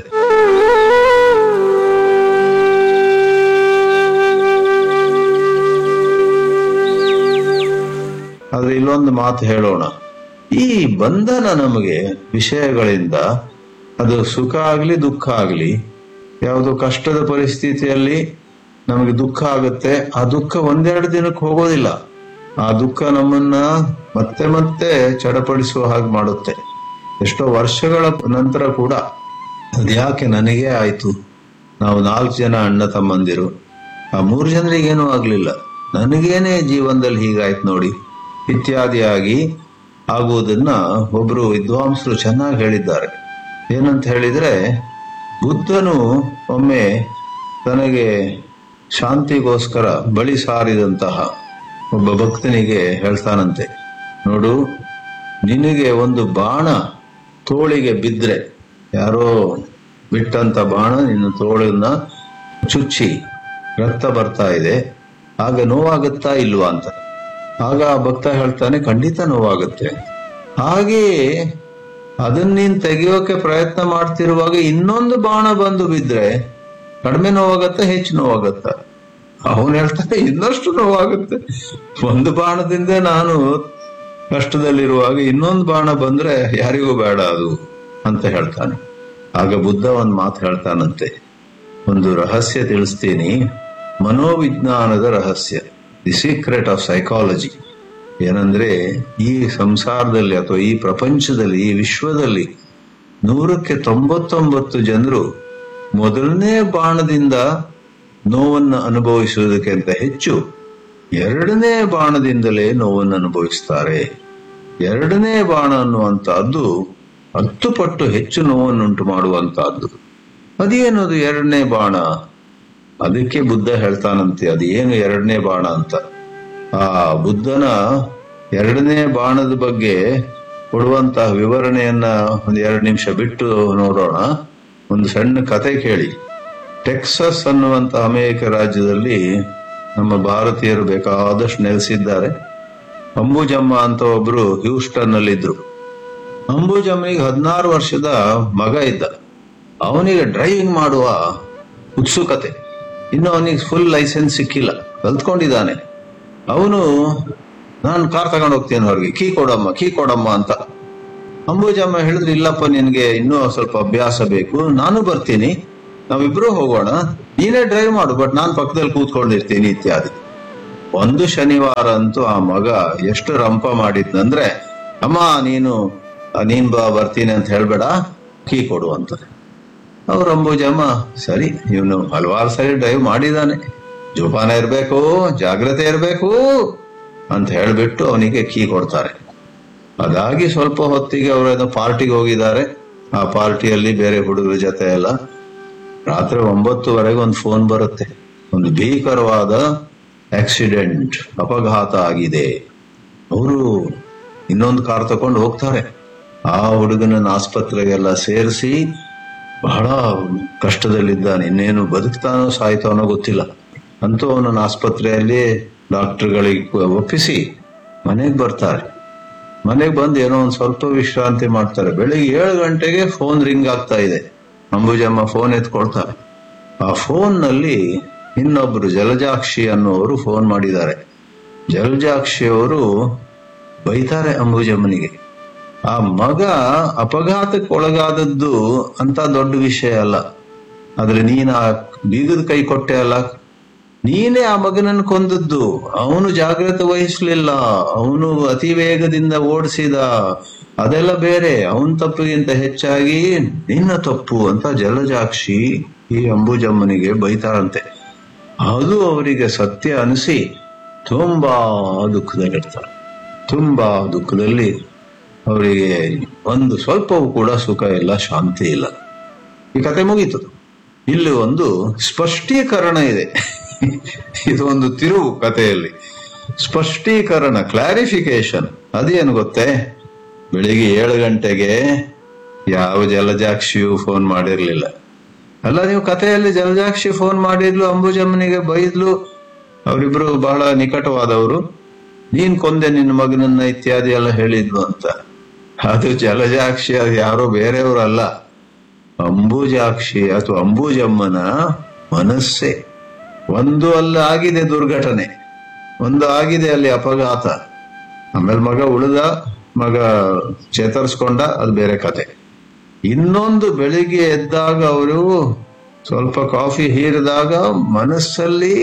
ಆದ್ರೆ ಇಲ್ಲೊಂದು ಮಾತು ಹೇಳೋಣ ಈ ಬಂಧನ ನಮಗೆ ವಿಷಯಗಳಿಂದ ಅದು ಸುಖ ಆಗ್ಲಿ ದುಃಖ ಆಗ್ಲಿ ಯಾವುದೋ ಕಷ್ಟದ ಪರಿಸ್ಥಿತಿಯಲ್ಲಿ ನಮಗೆ ದುಃಖ ಆಗುತ್ತೆ ಆ ದುಃಖ ಒಂದೆರಡು ದಿನಕ್ಕೆ ಹೋಗೋದಿಲ್ಲ ಆ ದುಃಖ ನಮ್ಮನ್ನ ಮತ್ತೆ ಮತ್ತೆ ಚಡಪಡಿಸುವ ಹಾಗೆ ಮಾಡುತ್ತೆ ಎಷ್ಟೋ ವರ್ಷಗಳ ನಂತರ ಕೂಡ ಅದ್ಯಾಕೆ ನನಗೇ ಆಯ್ತು ನಾವು ನಾಲ್ಕು ಜನ ಅಣ್ಣ ತಮ್ಮಂದಿರು ಆ ಮೂರು ಜನರಿಗೇನೂ ಆಗ್ಲಿಲ್ಲ ನನಗೇನೆ ಜೀವನದಲ್ಲಿ ಹೀಗಾಯ್ತು ನೋಡಿ ಇತ್ಯಾದಿಯಾಗಿ ಆಗುವುದನ್ನ ಒಬ್ರು ವಿದ್ವಾಂಸರು ಚೆನ್ನಾಗಿ ಹೇಳಿದ್ದಾರೆ ಏನಂತ ಹೇಳಿದ್ರೆ ಬುದ್ಧನು ಒಮ್ಮೆ ತನಗೆ ಶಾಂತಿಗೋಸ್ಕರ ಬಳಿ ಸಾರಿದಂತಹ ಒಬ್ಬ ಭಕ್ತನಿಗೆ ಹೇಳ್ತಾನಂತೆ ನೋಡು ನಿನಗೆ ಒಂದು ಬಾಣ ತೋಳಿಗೆ ಬಿದ್ರೆ ಯಾರೋ ಬಿಟ್ಟಂತ ಬಾಣ ನಿನ್ನ ತೋಳನ್ನ ಚುಚ್ಚಿ ರಕ್ತ ಬರ್ತಾ ಇದೆ ಆಗ ನೋವಾಗುತ್ತಾ ಇಲ್ವಾ ಅಂತ ಆಗ ಆ ಭಕ್ತ ಹೇಳ್ತಾನೆ ಖಂಡಿತ ನೋವಾಗುತ್ತೆ ಹಾಗೆಯೇ ಅದನ್ನ ನೀನ್ ತೆಗೆಯೋಕೆ ಪ್ರಯತ್ನ ಮಾಡ್ತಿರುವಾಗ ಇನ್ನೊಂದು ಬಾಣ ಬಂದು ಬಿದ್ರೆ ಕಡಿಮೆ ನೋವಾಗತ್ತ ಹೆಚ್ಚು ನೋವಾಗತ್ತ ಅವನು ಹೇಳ್ತಾನೆ ಇನ್ನಷ್ಟು ನೋವಾಗುತ್ತೆ ಒಂದು ಬಾಣದಿಂದ ನಾನು ಕಷ್ಟದಲ್ಲಿರುವಾಗ ಇನ್ನೊಂದು ಬಾಣ ಬಂದ್ರೆ ಯಾರಿಗೂ ಬೇಡ ಅದು ಅಂತ ಹೇಳ್ತಾನೆ ಆಗ ಬುದ್ಧ ಒಂದ್ ಮಾತು ಹೇಳ್ತಾನಂತೆ ಒಂದು ರಹಸ್ಯ ತಿಳಿಸ್ತೀನಿ ಮನೋವಿಜ್ಞಾನದ ರಹಸ್ಯ ದಿ ಸೀಕ್ರೆಟ್ ಆಫ್ ಸೈಕಾಲಜಿ ಏನಂದ್ರೆ ಈ ಸಂಸಾರದಲ್ಲಿ ಅಥವಾ ಈ ಪ್ರಪಂಚದಲ್ಲಿ ಈ ವಿಶ್ವದಲ್ಲಿ ನೂರಕ್ಕೆ ತೊಂಬತ್ತೊಂಬತ್ತು ಜನರು ಮೊದಲನೇ ಬಾಣದಿಂದ ನೋವನ್ನು ಅನುಭವಿಸುವುದಕ್ಕಿಂತ ಹೆಚ್ಚು ಎರಡನೇ ಬಾಣದಿಂದಲೇ ನೋವನ್ನು ಅನುಭವಿಸ್ತಾರೆ ಎರಡನೇ ಬಾಣ ಅನ್ನುವಂತಹದ್ದು ಹತ್ತು ಪಟ್ಟು ಹೆಚ್ಚು ನೋವನ್ನುಂಟು ಮಾಡುವಂತಹದ್ದು ಅದೇನದು ಎರಡನೇ ಬಾಣ ಅದಕ್ಕೆ ಬುದ್ಧ ಹೇಳ್ತಾನಂತೆ ಅದು ಏನು ಎರಡನೇ ಬಾಣ ಅಂತ ಆ ಬುದ್ಧನ ಎರಡನೇ ಬಾಣದ ಬಗ್ಗೆ ಕೊಡುವಂತಹ ವಿವರಣೆಯನ್ನ ಒಂದು ಎರಡು ನಿಮಿಷ ಬಿಟ್ಟು ನೋಡೋಣ ಒಂದು ಸಣ್ಣ ಕತೆ ಕೇಳಿ ಟೆಕ್ಸಸ್ ಅನ್ನುವಂತ ಅಮೇರಿಕ ರಾಜ್ಯದಲ್ಲಿ ನಮ್ಮ ಭಾರತೀಯರು ಬೇಕಾದಷ್ಟು ನೆಲೆಸಿದ್ದಾರೆ ಅಂಬುಜಮ್ಮ ಅಂತ ಒಬ್ರು ಹ್ಯೂಸ್ಟನ್ ನಲ್ಲಿದ್ರು ಅಂಬುಜಮ್ಮನಿಗೆ ಹದಿನಾರು ವರ್ಷದ ಮಗ ಇದ್ದ ಅವನಿಗೆ ಡ್ರೈವಿಂಗ್ ಮಾಡುವ ಉತ್ಸುಕತೆ ಇನ್ನು ಅವನಿಗೆ ಫುಲ್ ಲೈಸೆನ್ಸ್ ಸಿಕ್ಕಿಲ್ಲ ಕಲ್ತ್ಕೊಂಡಿದ್ದಾನೆ ಅವನು ನಾನು ಕಾರ್ ತಗೊಂಡು ಹೋಗ್ತೀನಿ ಹೊರಗೆ ಕೀ ಕೊಡಮ್ಮ ಕೀ ಕೊಡಮ್ಮ ಅಂತ ಅಂಬುಜಮ್ಮ ಹೇಳಿದ್ರೆ ಇಲ್ಲಪ್ಪ ನಿನ್ಗೆ ಇನ್ನೂ ಸ್ವಲ್ಪ ಅಭ್ಯಾಸ ಬೇಕು ನಾನು ಬರ್ತೀನಿ ನಾವಿಬ್ರು ಹೋಗೋಣ ನೀನೇ ಡ್ರೈವ್ ಮಾಡು ಬಟ್ ನಾನು ಪಕ್ಕದಲ್ಲಿ ಕೂತ್ಕೊಂಡಿರ್ತೀನಿ ಇತ್ಯಾದಿ ಒಂದು ಶನಿವಾರ ಅಂತೂ ಆ ಮಗ ಎಷ್ಟು ರಂಪ ಮಾಡಿದ್ನಂದ್ರೆ ಅಮ್ಮ ನೀನು ಆ, ನೀನ್ ಬಾ ಬರ್ತೀನಿ ಅಂತ ಹೇಳ್ಬೇಡ ಕೀ ಕೊಡು ಅಂತ ಅವ್ರ ಅಂಬುಜಮ್ಮ ಸರಿ ಇವನು ಹಲವಾರು ಸರಿ ಡ್ರೈವ್ ಮಾಡಿದಾನೆ ಜೋಪಾನ ಇರ್ಬೇಕು ಜಾಗ್ರತೆ ಇರ್ಬೇಕು ಅಂತ ಹೇಳ್ಬಿಟ್ಟು ಅವನಿಗೆ ಕೀ ಕೊಡ್ತಾರೆ ಅದಾಗಿ ಸ್ವಲ್ಪ ಹೊತ್ತಿಗೆ ಅವರೇನೋ ಪಾರ್ಟಿಗೆ ಹೋಗಿದ್ದಾರೆ ಆ ಪಾರ್ಟಿಯಲ್ಲಿ ಬೇರೆ ಹುಡುಗರ ಜೊತೆ ಎಲ್ಲ ರಾತ್ರಿ ಒಂಬತ್ತುವರೆಗೆ ಒಂದು ಫೋನ್ ಬರುತ್ತೆ ಒಂದು ಭೀಕರವಾದ ಆಕ್ಸಿಡೆಂಟ್ ಅಪಘಾತ ಆಗಿದೆ ಅವರು ಇನ್ನೊಂದು ಕಾರ್ ತಕೊಂಡು ಹೋಗ್ತಾರೆ ಆ ಹುಡುಗನನ್ನ ಆಸ್ಪತ್ರೆಗೆಲ್ಲ ಸೇರಿಸಿ ಬಹಳ ಕಷ್ಟದಲ್ಲಿದ್ದಾನೆ ಇನ್ನೇನು ಬದುಕ್ತಾನೋ ಸಾಯ್ತಾನೋ ಗೊತ್ತಿಲ್ಲ ಅಂತೂ ಅವನನ್ನು ಆಸ್ಪತ್ರೆಯಲ್ಲಿ ಡಾಕ್ಟರ್ಗಳಿಗೆ ಒಪ್ಪಿಸಿ ಮನೆಗೆ ಬರ್ತಾರೆ ಮನೆಗೆ ಬಂದು ಏನೋ ಒಂದು ಸ್ವಲ್ಪ ವಿಶ್ರಾಂತಿ ಮಾಡ್ತಾರೆ ಬೆಳಿಗ್ಗೆ ಏಳು ಗಂಟೆಗೆ ಫೋನ್ ರಿಂಗ್ ಆಗ್ತಾ ಇದೆ ಅಂಬುಜಮ್ಮ ಫೋನ್ ಎತ್ಕೊಳ್ತಾರೆ ಆ ಫೋನ್ ನಲ್ಲಿ ಇನ್ನೊಬ್ರು ಜಲಜಾಕ್ಷಿ ಅನ್ನುವರು ಫೋನ್ ಮಾಡಿದ್ದಾರೆ ಜಲಜಾಕ್ಷಿ ಅವರು ಬೈತಾರೆ ಅಂಬುಜಮ್ಮನಿಗೆ ಆ ಮಗ ಅಪಘಾತಕ್ಕೆ ಒಳಗಾದದ್ದು ಅಂತ ದೊಡ್ಡ ವಿಷಯ ಅಲ್ಲ ಆದ್ರೆ ನೀನ್ ಆ ಬೀಗದ ಕೈ ಕೊಟ್ಟೆ ಅಲ್ಲ ನೀನೇ ಆ ಮಗನನ್ನು ಕೊಂದದ್ದು ಅವನು ಜಾಗ್ರತೆ ವಹಿಸ್ಲಿಲ್ಲ ಅವನು ಅತಿ ವೇಗದಿಂದ ಓಡಿಸಿದ ಅದೆಲ್ಲ ಬೇರೆ ಅವನ್ ತಪ್ಪಿಗಿಂತ ಹೆಚ್ಚಾಗಿ ನಿನ್ನ ತಪ್ಪು ಅಂತ ಜಲಜಾಕ್ಷಿ ಈ ಅಂಬುಜಮ್ಮನಿಗೆ ಬೈತಾರಂತೆ ಅದು ಅವರಿಗೆ ಸತ್ಯ ಅನಿಸಿ ತುಂಬಾ ದುಃಖದಲ್ಲಿರ್ತಾರೆ ತುಂಬಾ ದುಃಖದಲ್ಲಿ ಅವರಿಗೆ ಒಂದು ಸ್ವಲ್ಪವೂ ಕೂಡ ಸುಖ ಇಲ್ಲ ಶಾಂತಿ ಇಲ್ಲ ಈ ಕತೆ ಮುಗೀತು ಇಲ್ಲಿ ಒಂದು ಸ್ಪಷ್ಟೀಕರಣ ಇದೆ ಇದು ಒಂದು ತಿರುವು ಕಥೆಯಲ್ಲಿ ಸ್ಪಷ್ಟೀಕರಣ ಕ್ಲಾರಿಫಿಕೇಶನ್ ಅದೇನು ಗೊತ್ತೇ ಬೆಳಿಗ್ಗೆ ಏಳು ಗಂಟೆಗೆ ಯಾವ ಜಲಜಾಕ್ಷಿಯು ಫೋನ್ ಮಾಡಿರ್ಲಿಲ್ಲ ಅಲ್ಲ ನೀವು ಕಥೆಯಲ್ಲಿ ಜಲಜಾಕ್ಷಿ ಫೋನ್ ಮಾಡಿದ್ಲು ಅಂಬುಜಮ್ಮನಿಗೆ ಬೈದ್ಲು ಅವರಿಬ್ರು ಬಹಳ ನಿಕಟವಾದವರು ನೀನ್ ಕೊಂದೆ ನಿನ್ನ ಮಗನನ್ನ ಇತ್ಯಾದಿ ಎಲ್ಲ ಹೇಳಿದ್ಲು ಅಂತ ಅದು ಜಲಜಾಕ್ಷಿ ಅದು ಯಾರೋ ಬೇರೆಯವರಲ್ಲ ಅಂಬುಜಾಕ್ಷಿ ಅಥವಾ ಅಂಬುಜಮ್ಮನ ಮನಸ್ಸೇ ಒಂದು ಅಲ್ಲಿ ಆಗಿದೆ ದುರ್ಘಟನೆ ಒಂದು ಆಗಿದೆ ಅಲ್ಲಿ ಅಪಘಾತ ಆಮೇಲೆ ಮಗ ಉಳಿದ ಮಗ ಚೇತರಿಸ್ಕೊಂಡ ಅದು ಬೇರೆ ಕತೆ ಇನ್ನೊಂದು ಬೆಳಿಗ್ಗೆ ಎದ್ದಾಗ ಅವರು ಸ್ವಲ್ಪ ಕಾಫಿ ಹೀರಿದಾಗ ಮನಸ್ಸಲ್ಲಿ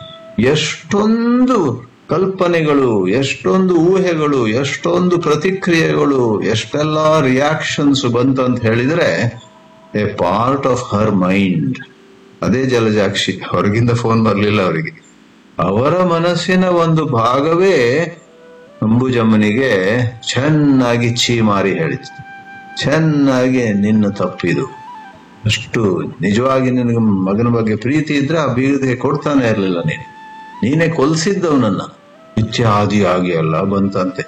ಎಷ್ಟೊಂದು ಕಲ್ಪನೆಗಳು ಎಷ್ಟೊಂದು ಊಹೆಗಳು ಎಷ್ಟೊಂದು ಪ್ರತಿಕ್ರಿಯೆಗಳು ಎಷ್ಟೆಲ್ಲ ರಿಯಾಕ್ಷನ್ಸ್ ಬಂತಂತ ಹೇಳಿದ್ರೆ a part of her mind ಅದೇ ಜಲಜಾಕ್ಷಿ ಹೊರಗಿಂದ ಫೋನ್ ಬರಲಿಲ್ಲ ಅವರಿಗೆ ಅವರ ಮನಸ್ಸಿನ ಒಂದು ಭಾಗವೇ ಅಂಬುಜಮ್ಮನಿಗೆ ಚೆನ್ನಾಗಿ ಛೀ ಮಾರಿ ಹೇಳಿತು ಚೆನ್ನಾಗಿ ನಿನ್ನ ತಪ್ಪಿದು ಅಷ್ಟು ನಿಜವಾಗಿ ನಿನಗೆ ಮಗನ ಬಗ್ಗೆ ಪ್ರೀತಿ ಇದ್ರೆ ಆ ಬೀಗದಿಗೆ ಕೊಡ್ತಾನೆ ಇರಲಿಲ್ಲ ನೀನು ನೀನೇ ಕೊಲ್ಸಿದ್ದವನನ್ನ ಇತ್ಯಾದಿ ಆಗಿ ಅಲ್ಲ ಬಂತಂತೆ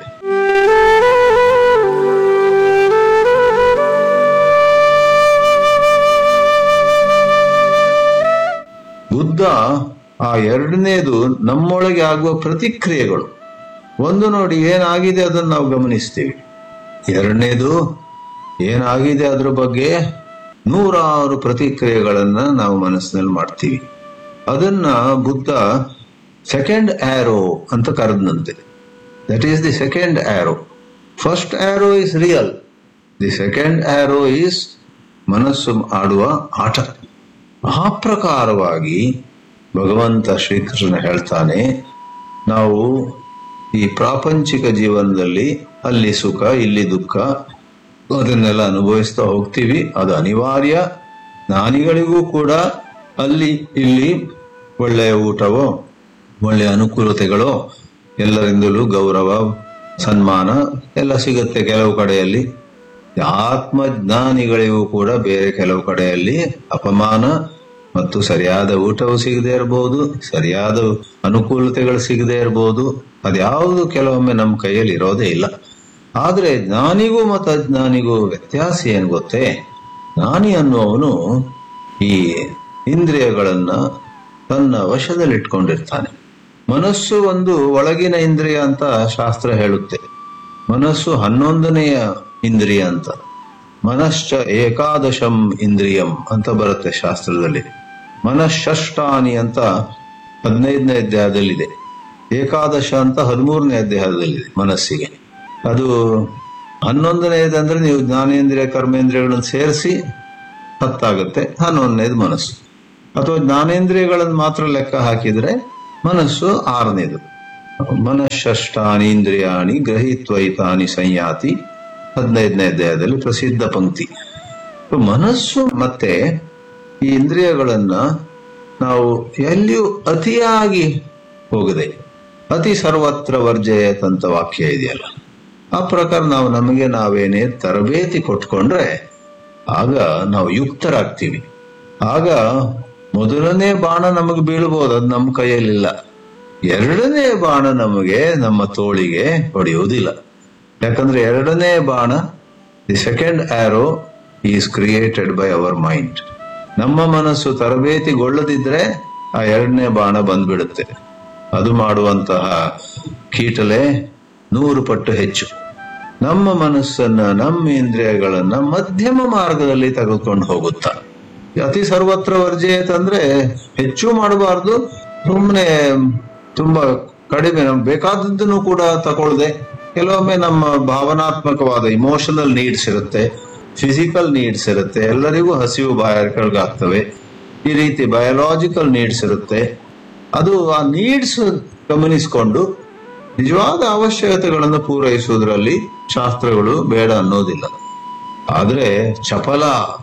ಬುದ್ಧ ಆ ಎರಡನೇದು ನಮ್ಮೊಳಗೆ ಆಗುವ ಪ್ರತಿಕ್ರಿಯೆಗಳು ಒಂದು ನೋಡಿ ಏನಾಗಿದೆ ಅದನ್ನು ನಾವು ಗಮನಿಸ್ತೀವಿ ಎರಡನೇದು ಏನಾಗಿದೆ ಅದ್ರ ಬಗ್ಗೆ ನೂರಾರು ಪ್ರತಿಕ್ರಿಯೆಗಳನ್ನ ನಾವು ಮನಸ್ಸಿನಲ್ಲಿ ಮಾಡ್ತೀವಿ ಅದನ್ನ ಬುದ್ಧ ಸೆಕೆಂಡ್ ಆರೋ ಅಂತ ಕರೆದನಂತೆ that is the second arrow first arrow is real the second arrow is ಮನಸ್ಸು ಆಡುವ ಆಟ ಆ ಪ್ರಕಾರವಾಗಿ ಭಗವಂತ ಶ್ರೀಕೃಷ್ಣ ಹೇಳ್ತಾನೆ ನಾವು ಈ ಪ್ರಾಪಂಚಿಕ ಜೀವನದಲ್ಲಿ ಅಲ್ಲಿ ಸುಖ ಇಲ್ಲಿ ದುಃಖ ಅದನ್ನೆಲ್ಲ ಅನುಭವಿಸ್ತಾ ಹೋಗ್ತೀವಿ ಅದು ಅನಿವಾರ್ಯ ಜ್ಞಾನಿಗಳಿಗೂ ಕೂಡ ಅಲ್ಲಿ ಇಲ್ಲಿ ಒಳ್ಳೆಯ ಊಟವೋ ಒಳ್ಳೆಯ ಅನುಕೂಲತೆಗಳು ಎಲ್ಲರಿಂದಲೂ ಗೌರವ ಸನ್ಮಾನ ಎಲ್ಲ ಸಿಗುತ್ತೆ ಕೆಲವು ಕಡೆಯಲ್ಲಿ ಆತ್ಮಜ್ಞಾನಿಗಳಿಗೂ ಕೂಡ ಬೇರೆ ಕೆಲವು ಕಡೆಯಲ್ಲಿ ಅಪಮಾನ ಮತ್ತು ಸರಿಯಾದ ಊಟವು ಸಿಗದೆ ಇರಬಹುದು ಸರಿಯಾದ ಅನುಕೂಲತೆಗಳು ಸಿಗದೆ ಇರಬಹುದು ಅದ್ಯಾವುದು ಕೆಲವೊಮ್ಮೆ ನಮ್ಮ ಕೈಯಲ್ಲಿ ಇರೋದೇ ಇಲ್ಲ ಆದ್ರೆ ಜ್ಞಾನಿಗೂ ಮತ್ತು ಅಜ್ಞಾನಿಗೂ ವ್ಯತ್ಯಾಸ ಏನ್ ಗೊತ್ತೇ ಜ್ಞಾನಿ ಅನ್ನುವವನು ಈ ಇಂದ್ರಿಯಗಳನ್ನ ತನ್ನ ವಶದಲ್ಲಿಟ್ಕೊಂಡಿರ್ತಾನೆ ಮನಸ್ಸು ಒಂದು ಒಳಗಿನ ಇಂದ್ರಿಯ ಅಂತ ಶಾಸ್ತ್ರ ಹೇಳುತ್ತೆ ಮನಸ್ಸು ಹನ್ನೊಂದನೆಯ ಇಂದ್ರಿಯ ಅಂತ ಮನಶ್ಚ ಏಕಾದಶಂ ಇಂದ್ರಿಯಂ ಅಂತ ಬರುತ್ತೆ ಶಾಸ್ತ್ರದಲ್ಲಿ ಮನಃಷ್ಟಾನಿ ಅಂತ ಹದಿನೈದನೇ ಅಧ್ಯಾಯದಲ್ಲಿದೆ ಏಕಾದಶ ಅಂತ ಹದಿಮೂರನೇ ಅಧ್ಯಾಯದಲ್ಲಿದೆ ಮನಸ್ಸಿಗೆ ಅದು ಹನ್ನೊಂದನೇದಂದ್ರೆ ನೀವು ಜ್ಞಾನೇಂದ್ರಿಯ ಕರ್ಮೇಂದ್ರಿಯಗಳನ್ನು ಸೇರಿಸಿ ಹತ್ತಾಗುತ್ತೆ ಹನ್ನೊಂದನೇದು ಮನಸ್ಸು ಅಥವಾ ಜ್ಞಾನೇಂದ್ರಿಯಗಳನ್ನು ಮಾತ್ರ ಲೆಕ್ಕ ಹಾಕಿದ್ರೆ ಮನಸ್ಸು ಆರನೇದು ಮನಃಷ್ಟಾನಿ ಇಂದ್ರಿಯಾಣಿ ಗ್ರಹಿತ್ವೈತಾನಿ ಸಂಯಾತಿ ಹದಿನೈದನೇ ಅಧ್ಯಾಯದಲ್ಲಿ ಪ್ರಸಿದ್ಧ ಪಂಕ್ತಿ ಮನಸ್ಸು ಮತ್ತೆ ಈ ಇಂದ್ರಿಯಗಳನ್ನ ನಾವು ಎಲ್ಲಿಯೂ ಅತಿಯಾಗಿ ಹೋಗದೆ ಅತಿ ಸರ್ವತ್ರ ವರ್ಜಯತ್ ಅಂತ ವಾಕ್ಯ ಇದೆಯಲ್ಲ ಆ ಪ್ರಕಾರ ನಾವು ನಮಗೆ ನಾವೇನೇ ತರಬೇತಿ ಕೊಟ್ಕೊಂಡ್ರೆ ಆಗ ನಾವು ಯುಕ್ತರಾಗ್ತೀವಿ ಆಗ ಮೊದಲನೇ ಬಾಣ ನಮಗೆ ಬೀಳ್ಬೋದು ಅದು ನಮ್ಮ ಕೈಯಲ್ಲಿಲ್ಲ ಎರಡನೇ ಬಾಣ ನಮಗೆ ನಮ್ಮ ತೋಳಿಗೆ ಹೊಡೆಯುವುದಿಲ್ಲ ಯಾಕಂದ್ರೆ ಎರಡನೇ ಬಾಣ the second arrow is created by our mind ನಮ್ಮ ಮನಸ್ಸು ತರಬೇತಿಗೊಳ್ಳದಿದ್ರೆ ಆ ಎರಡನೇ ಬಾಣ ಬಂದ್ಬಿಡುತ್ತೆ ಅದು ಮಾಡುವಂತಹ ಕೀಟಲೆ ನೂರು ಪಟ್ಟು ಹೆಚ್ಚು ನಮ್ಮ ಮನಸ್ಸನ್ನ ನಮ್ಮ ಇಂದ್ರಿಯಗಳನ್ನ ಮಧ್ಯಮ ಮಾರ್ಗದಲ್ಲಿ ತೆಗೆದುಕೊಂಡು ಹೋಗುತ್ತಾ ಅತಿ ಸರ್ವತ್ರ ವರ್ಜಯತ್ ಅಂದ್ರೆ ಹೆಚ್ಚು ಮಾಡಬಾರ್ದು ಸುಮ್ಮನೆ ತುಂಬಾ ಕಡಿಮೆ ನಮ್ಗೆ ಬೇಕಾದದ್ದನ್ನು ಕೂಡ ತಗೊಳ್ದೆ ಕೆಲವೊಮ್ಮೆ ನಮ್ಮ ಭಾವನಾತ್ಮಕವಾದ ಇಮೋಷನಲ್ ನೀಡ್ಸ್ ಇರುತ್ತೆ ಫಿಸಿಕಲ್ ನೀಡ್ಸ್ ಇರುತ್ತೆ ಎಲ್ಲರಿಗೂ ಹಸಿವು ಬಾಯಾರಿಕೆಗಳಾಗ್ತವೆ ಈ ರೀತಿ ಬಯೋಲಾಜಿಕಲ್ ನೀಡ್ಸ್ ಇರುತ್ತೆ ಅದು ಆ ನೀಡ್ಸ್ ಗಮನಿಸಿಕೊಂಡು ನಿಜವಾದ ಅವಶ್ಯಕತೆಗಳನ್ನು ಪೂರೈಸುವುದರಲ್ಲಿ ಶಾಸ್ತ್ರಗಳು ಬೇಡ ಅನ್ನೋದಿಲ್ಲ ಆದ್ರೆ ಚಪಲ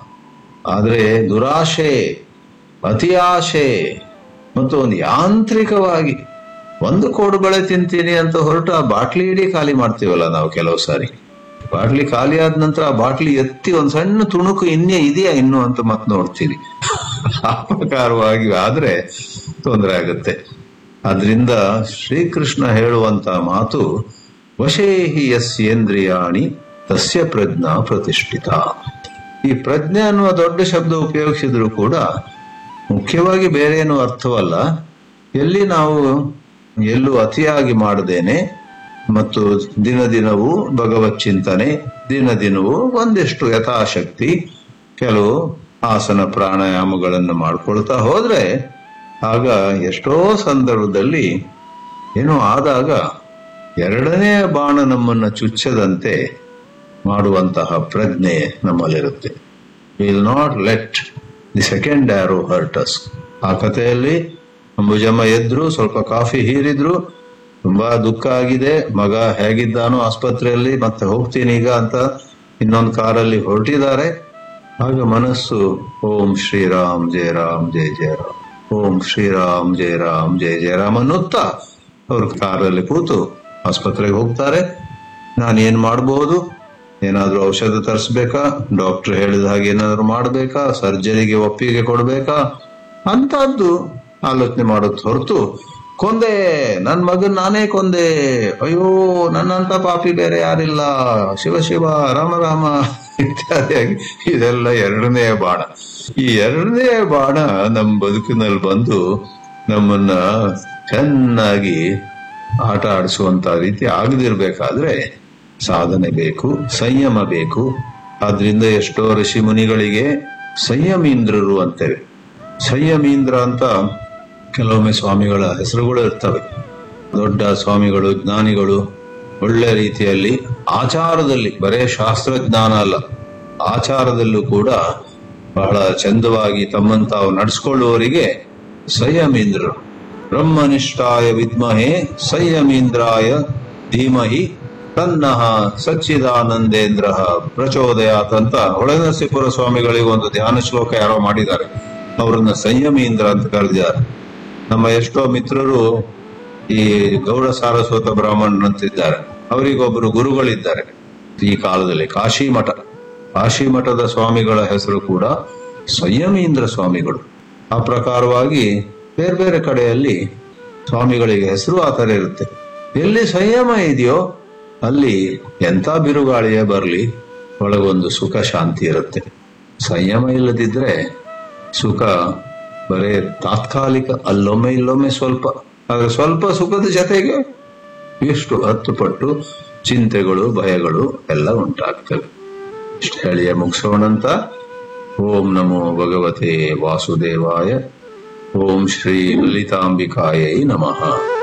ಆದ್ರೆ ದುರಾಶೆ ಅತಿ ಆಶೆ ಮತ್ತು ಒಂದು ಯಾಂತ್ರಿಕವಾಗಿ ಒಂದು ಕೋಡು ಬಳೆ ತಿಂತೀನಿ ಅಂತ ಹೊರಟು ಆ ಬಾಟ್ಲಿ ಇಡೀ ಖಾಲಿ ಮಾಡ್ತೀವಲ್ಲ ನಾವು ಕೆಲವು ಸಾರಿ ಬಾಟ್ಲಿ ಖಾಲಿ ಆದ ನಂತರ ಆ ಬಾಟ್ಲಿ ಎತ್ತಿ ಒಂದ್ ಸಣ್ಣ ತುಣುಕು ಇನ್ನೇ ಇದೆಯಾ ಇನ್ನು ಅಂತ ಮತ್ ನೋಡ್ತೀವಿ ಆ ಪ್ರಕಾರವಾಗಿ ಆದ್ರೆ ತೊಂದರೆ ಆಗುತ್ತೆ ಆದ್ರಿಂದ ಶ್ರೀಕೃಷ್ಣ ಹೇಳುವಂತ ಮಾತು ವಶೇಹಿ ಯಸ್ಯೇಂದ್ರಿಯಾಣಿ ತಸ್ಯ ಪ್ರಜ್ಞಾ ಪ್ರತಿಷ್ಠಿತ ಈ ಪ್ರಜ್ಞೆ ಅನ್ನುವ ದೊಡ್ಡ ಶಬ್ದ ಉಪಯೋಗಿಸಿದ್ರು ಕೂಡ ಮುಖ್ಯವಾಗಿ ಬೇರೆ ಏನು ಅರ್ಥವಲ್ಲ ಎಲ್ಲಿ ನಾವು ಎಲ್ಲೂ ಅತಿಯಾಗಿ ಮಾಡದೇನೆ ಮತ್ತು ದಿನ ದಿನವೂ ಭಗವತ್ ಚಿಂತನೆ ದಿನ ದಿನವೂ ಒಂದಿಷ್ಟು ಯಥಾಶಕ್ತಿ ಕೆಲವು ಆಸನ ಪ್ರಾಣಾಯಾಮಗಳನ್ನು ಮಾಡ್ಕೊಳ್ತಾ ಹೋದ್ರೆ ಆಗ ಎಷ್ಟೋ ಸಂದರ್ಭದಲ್ಲಿ ಏನೋ ಆದಾಗ ಎರಡನೇ ಬಾಣ ನಮ್ಮನ್ನ ಚುಚ್ಚದಂತೆ ಮಾಡುವಂತಹ ಪ್ರಜ್ಞೆ ನಮ್ಮಲ್ಲಿರುತ್ತೆ will not let the second arrow hurt us ಆ ಕಥೆಯಲ್ಲಿ ಅಂಬುಜಮ್ಮ ಎದ್ರು ಸ್ವಲ್ಪ ಕಾಫಿ ಹೀರಿದ್ರು ತುಂಬಾ ದುಃಖ ಆಗಿದೆ ಮಗ ಹೇಗಿದ್ದಾನೋ ಆಸ್ಪತ್ರೆಯಲ್ಲಿ ಮತ್ತೆ ಹೋಗ್ತೀನಿ ಈಗ ಅಂತ ಇನ್ನೊಂದು ಕಾರಲ್ಲಿ ಹೊರಟಿದ್ದಾರೆ ಆಗ ಮನಸ್ಸು ಓಂ ಶ್ರೀರಾಮ್ ಜಯ ರಾಮ್ ಜಯ ಜಯ ರಾಮ್ ಓಂ ಶ್ರೀರಾಮ್ ಜಯ ರಾಮ್ ಜಯ ಜಯ ರಾಮ್ ಅನ್ನುತ್ತಾ ಅವರು ಕಾರಲ್ಲಿ ಕೂತು ಆಸ್ಪತ್ರೆಗೆ ಹೋಗ್ತಾರೆ ನಾನು ಏನ್ ಮಾಡಬಹುದು ಏನಾದ್ರೂ ಔಷಧ ತರಿಸ್ಬೇಕಾ ಡಾಕ್ಟರ್ ಹೇಳಿದ ಹಾಗೆ ಏನಾದ್ರು ಮಾಡ್ಬೇಕಾ ಸರ್ಜರಿಗೆ ಒಪ್ಪಿಗೆ ಕೊಡ್ಬೇಕಾ ಅಂತದ್ದು ಆಲೋಚನೆ ಮಾಡೋದ್ ಹೊರತು ಕೊಂದೆ ನನ್ ಮಗನ್ ನಾನೇ ಕೊಂದೆ ಅಯ್ಯೋ ನನ್ನಂತ ಪಾಪಿ ಬೇರೆ ಯಾರಿಲ್ಲ ಶಿವ ಶಿವ ರಾಮ ರಾಮ ಇತ್ಯಾದಿಯಾಗಿ ಇದೆಲ್ಲ ಎರಡನೇ ಬಾಣ ಈ ಎರಡನೇ ಬಾಣ ನಮ್ಮ ಬದುಕಿನಲ್ಲಿ ಬಂದು ನಮ್ಮನ್ನ ಚೆನ್ನಾಗಿ ಆಟ ಆಡಿಸುವಂತ ರೀತಿ ಆಗದಿರ್ಬೇಕಾದ್ರೆ ಸಾಧನೆ ಬೇಕು ಸಂಯಮ ಬೇಕು ಆದ್ರಿಂದ ಎಷ್ಟೋ ಋಷಿ ಮುನಿಗಳಿಗೆ ಸಂಯಮೀಂದ್ರರು ಅಂತೇವೆ ಸಂಯಮೀಂದ್ರ ಅಂತ ಕೆಲವೊಮ್ಮೆ ಸ್ವಾಮಿಗಳ ಹೆಸರುಗಳು ಇರ್ತವೆ ದೊಡ್ಡ ಸ್ವಾಮಿಗಳು ಜ್ಞಾನಿಗಳು ಒಳ್ಳೆ ರೀತಿಯಲ್ಲಿ ಆಚಾರದಲ್ಲಿ ಬರೇ ಶಾಸ್ತ್ರಜ್ಞಾನ ಅಲ್ಲ ಆಚಾರದಲ್ಲೂ ಕೂಡ ಬಹಳ ಚಂದವಾಗಿ ತಮ್ಮನ್ನು ತಾವು ನಡೆಸ್ಕೊಳ್ಳುವವರಿಗೆ ಸಂಯಮೀಂದ್ರರು ಬ್ರಹ್ಮನಿಷ್ಠಾಯ ವಿದ್ಮಹೆ ಸಂಯಮೀಂದ್ರಾಯ ಧೀಮಹಿ ತನ್ನಃ ಸಚ್ಚಿದಾನಂದೇಂದ್ರ ಪ್ರಚೋದಯಾತ್ ಅಂತ ಹೊಳೆನರಸೀಪುರ ಸ್ವಾಮಿಗಳಿಗೆ ಒಂದು ಧ್ಯಾನ ಶ್ಲೋಕ ಯಾರೋ ಮಾಡಿದ್ದಾರೆ ಅವರನ್ನ ಸಂಯಮೀಂದ್ರ ಅಂತ ಕರೆದಿದ್ದಾರೆ ನಮ್ಮ ಎಷ್ಟೋ ಮಿತ್ರರು ಈ ಗೌಡ ಸಾರಸ್ವತ ಬ್ರಾಹ್ಮಣರಂತಿದ್ದಾರೆ ಅವರಿಗೊಬ್ಬರು ಗುರುಗಳಿದ್ದಾರೆ ಈ ಕಾಲದಲ್ಲಿ ಕಾಶಿ ಮಠ ಕಾಶಿ ಮಠದ ಸ್ವಾಮಿಗಳ ಹೆಸರು ಕೂಡ ಸಂಯಮೀಂದ್ರ ಸ್ವಾಮಿಗಳು ಆ ಪ್ರಕಾರವಾಗಿ ಬೇರೆ ಬೇರೆ ಕಡೆಯಲ್ಲಿ ಸ್ವಾಮಿಗಳಿಗೆ ಹೆಸರು ಆ ತರ ಇರುತ್ತೆ ಎಲ್ಲಿ ಸಂಯಮ ಇದೆಯೋ ಅಲ್ಲಿ ಎಂತ ಬಿರುಗಾಳಿಯೇ ಬರಲಿ ಒಳಗೊಂದು ಸುಖ ಶಾಂತಿ ಇರುತ್ತೆ ಸಂಯಮ ಇಲ್ಲದಿದ್ರೆ ಸುಖ ಬರೇ ತಾತ್ಕಾಲಿಕ ಅಲ್ಲೊಮ್ಮೆ ಇಲ್ಲೊಮ್ಮೆ ಸ್ವಲ್ಪ ಆದ್ರೆ ಸ್ವಲ್ಪ ಸುಖದ ಜೊತೆಗೆ ಎಷ್ಟು ಹತ್ತು ಪಟ್ಟು ಚಿಂತೆಗಳು ಭಯಗಳು ಎಲ್ಲ ಉಂಟಾಗ್ತವೆ ಇಷ್ಟು ಹೇಳಿಯೇ ಮುಗಿಸೋಣಂತ ಓಂ ನಮೋ ಭಗವತೆ ವಾಸುದೇವಾಯ ಓಂ ಶ್ರೀ ಲಲಿತಾಂಬಿಕಾಯೈ ನಮಃ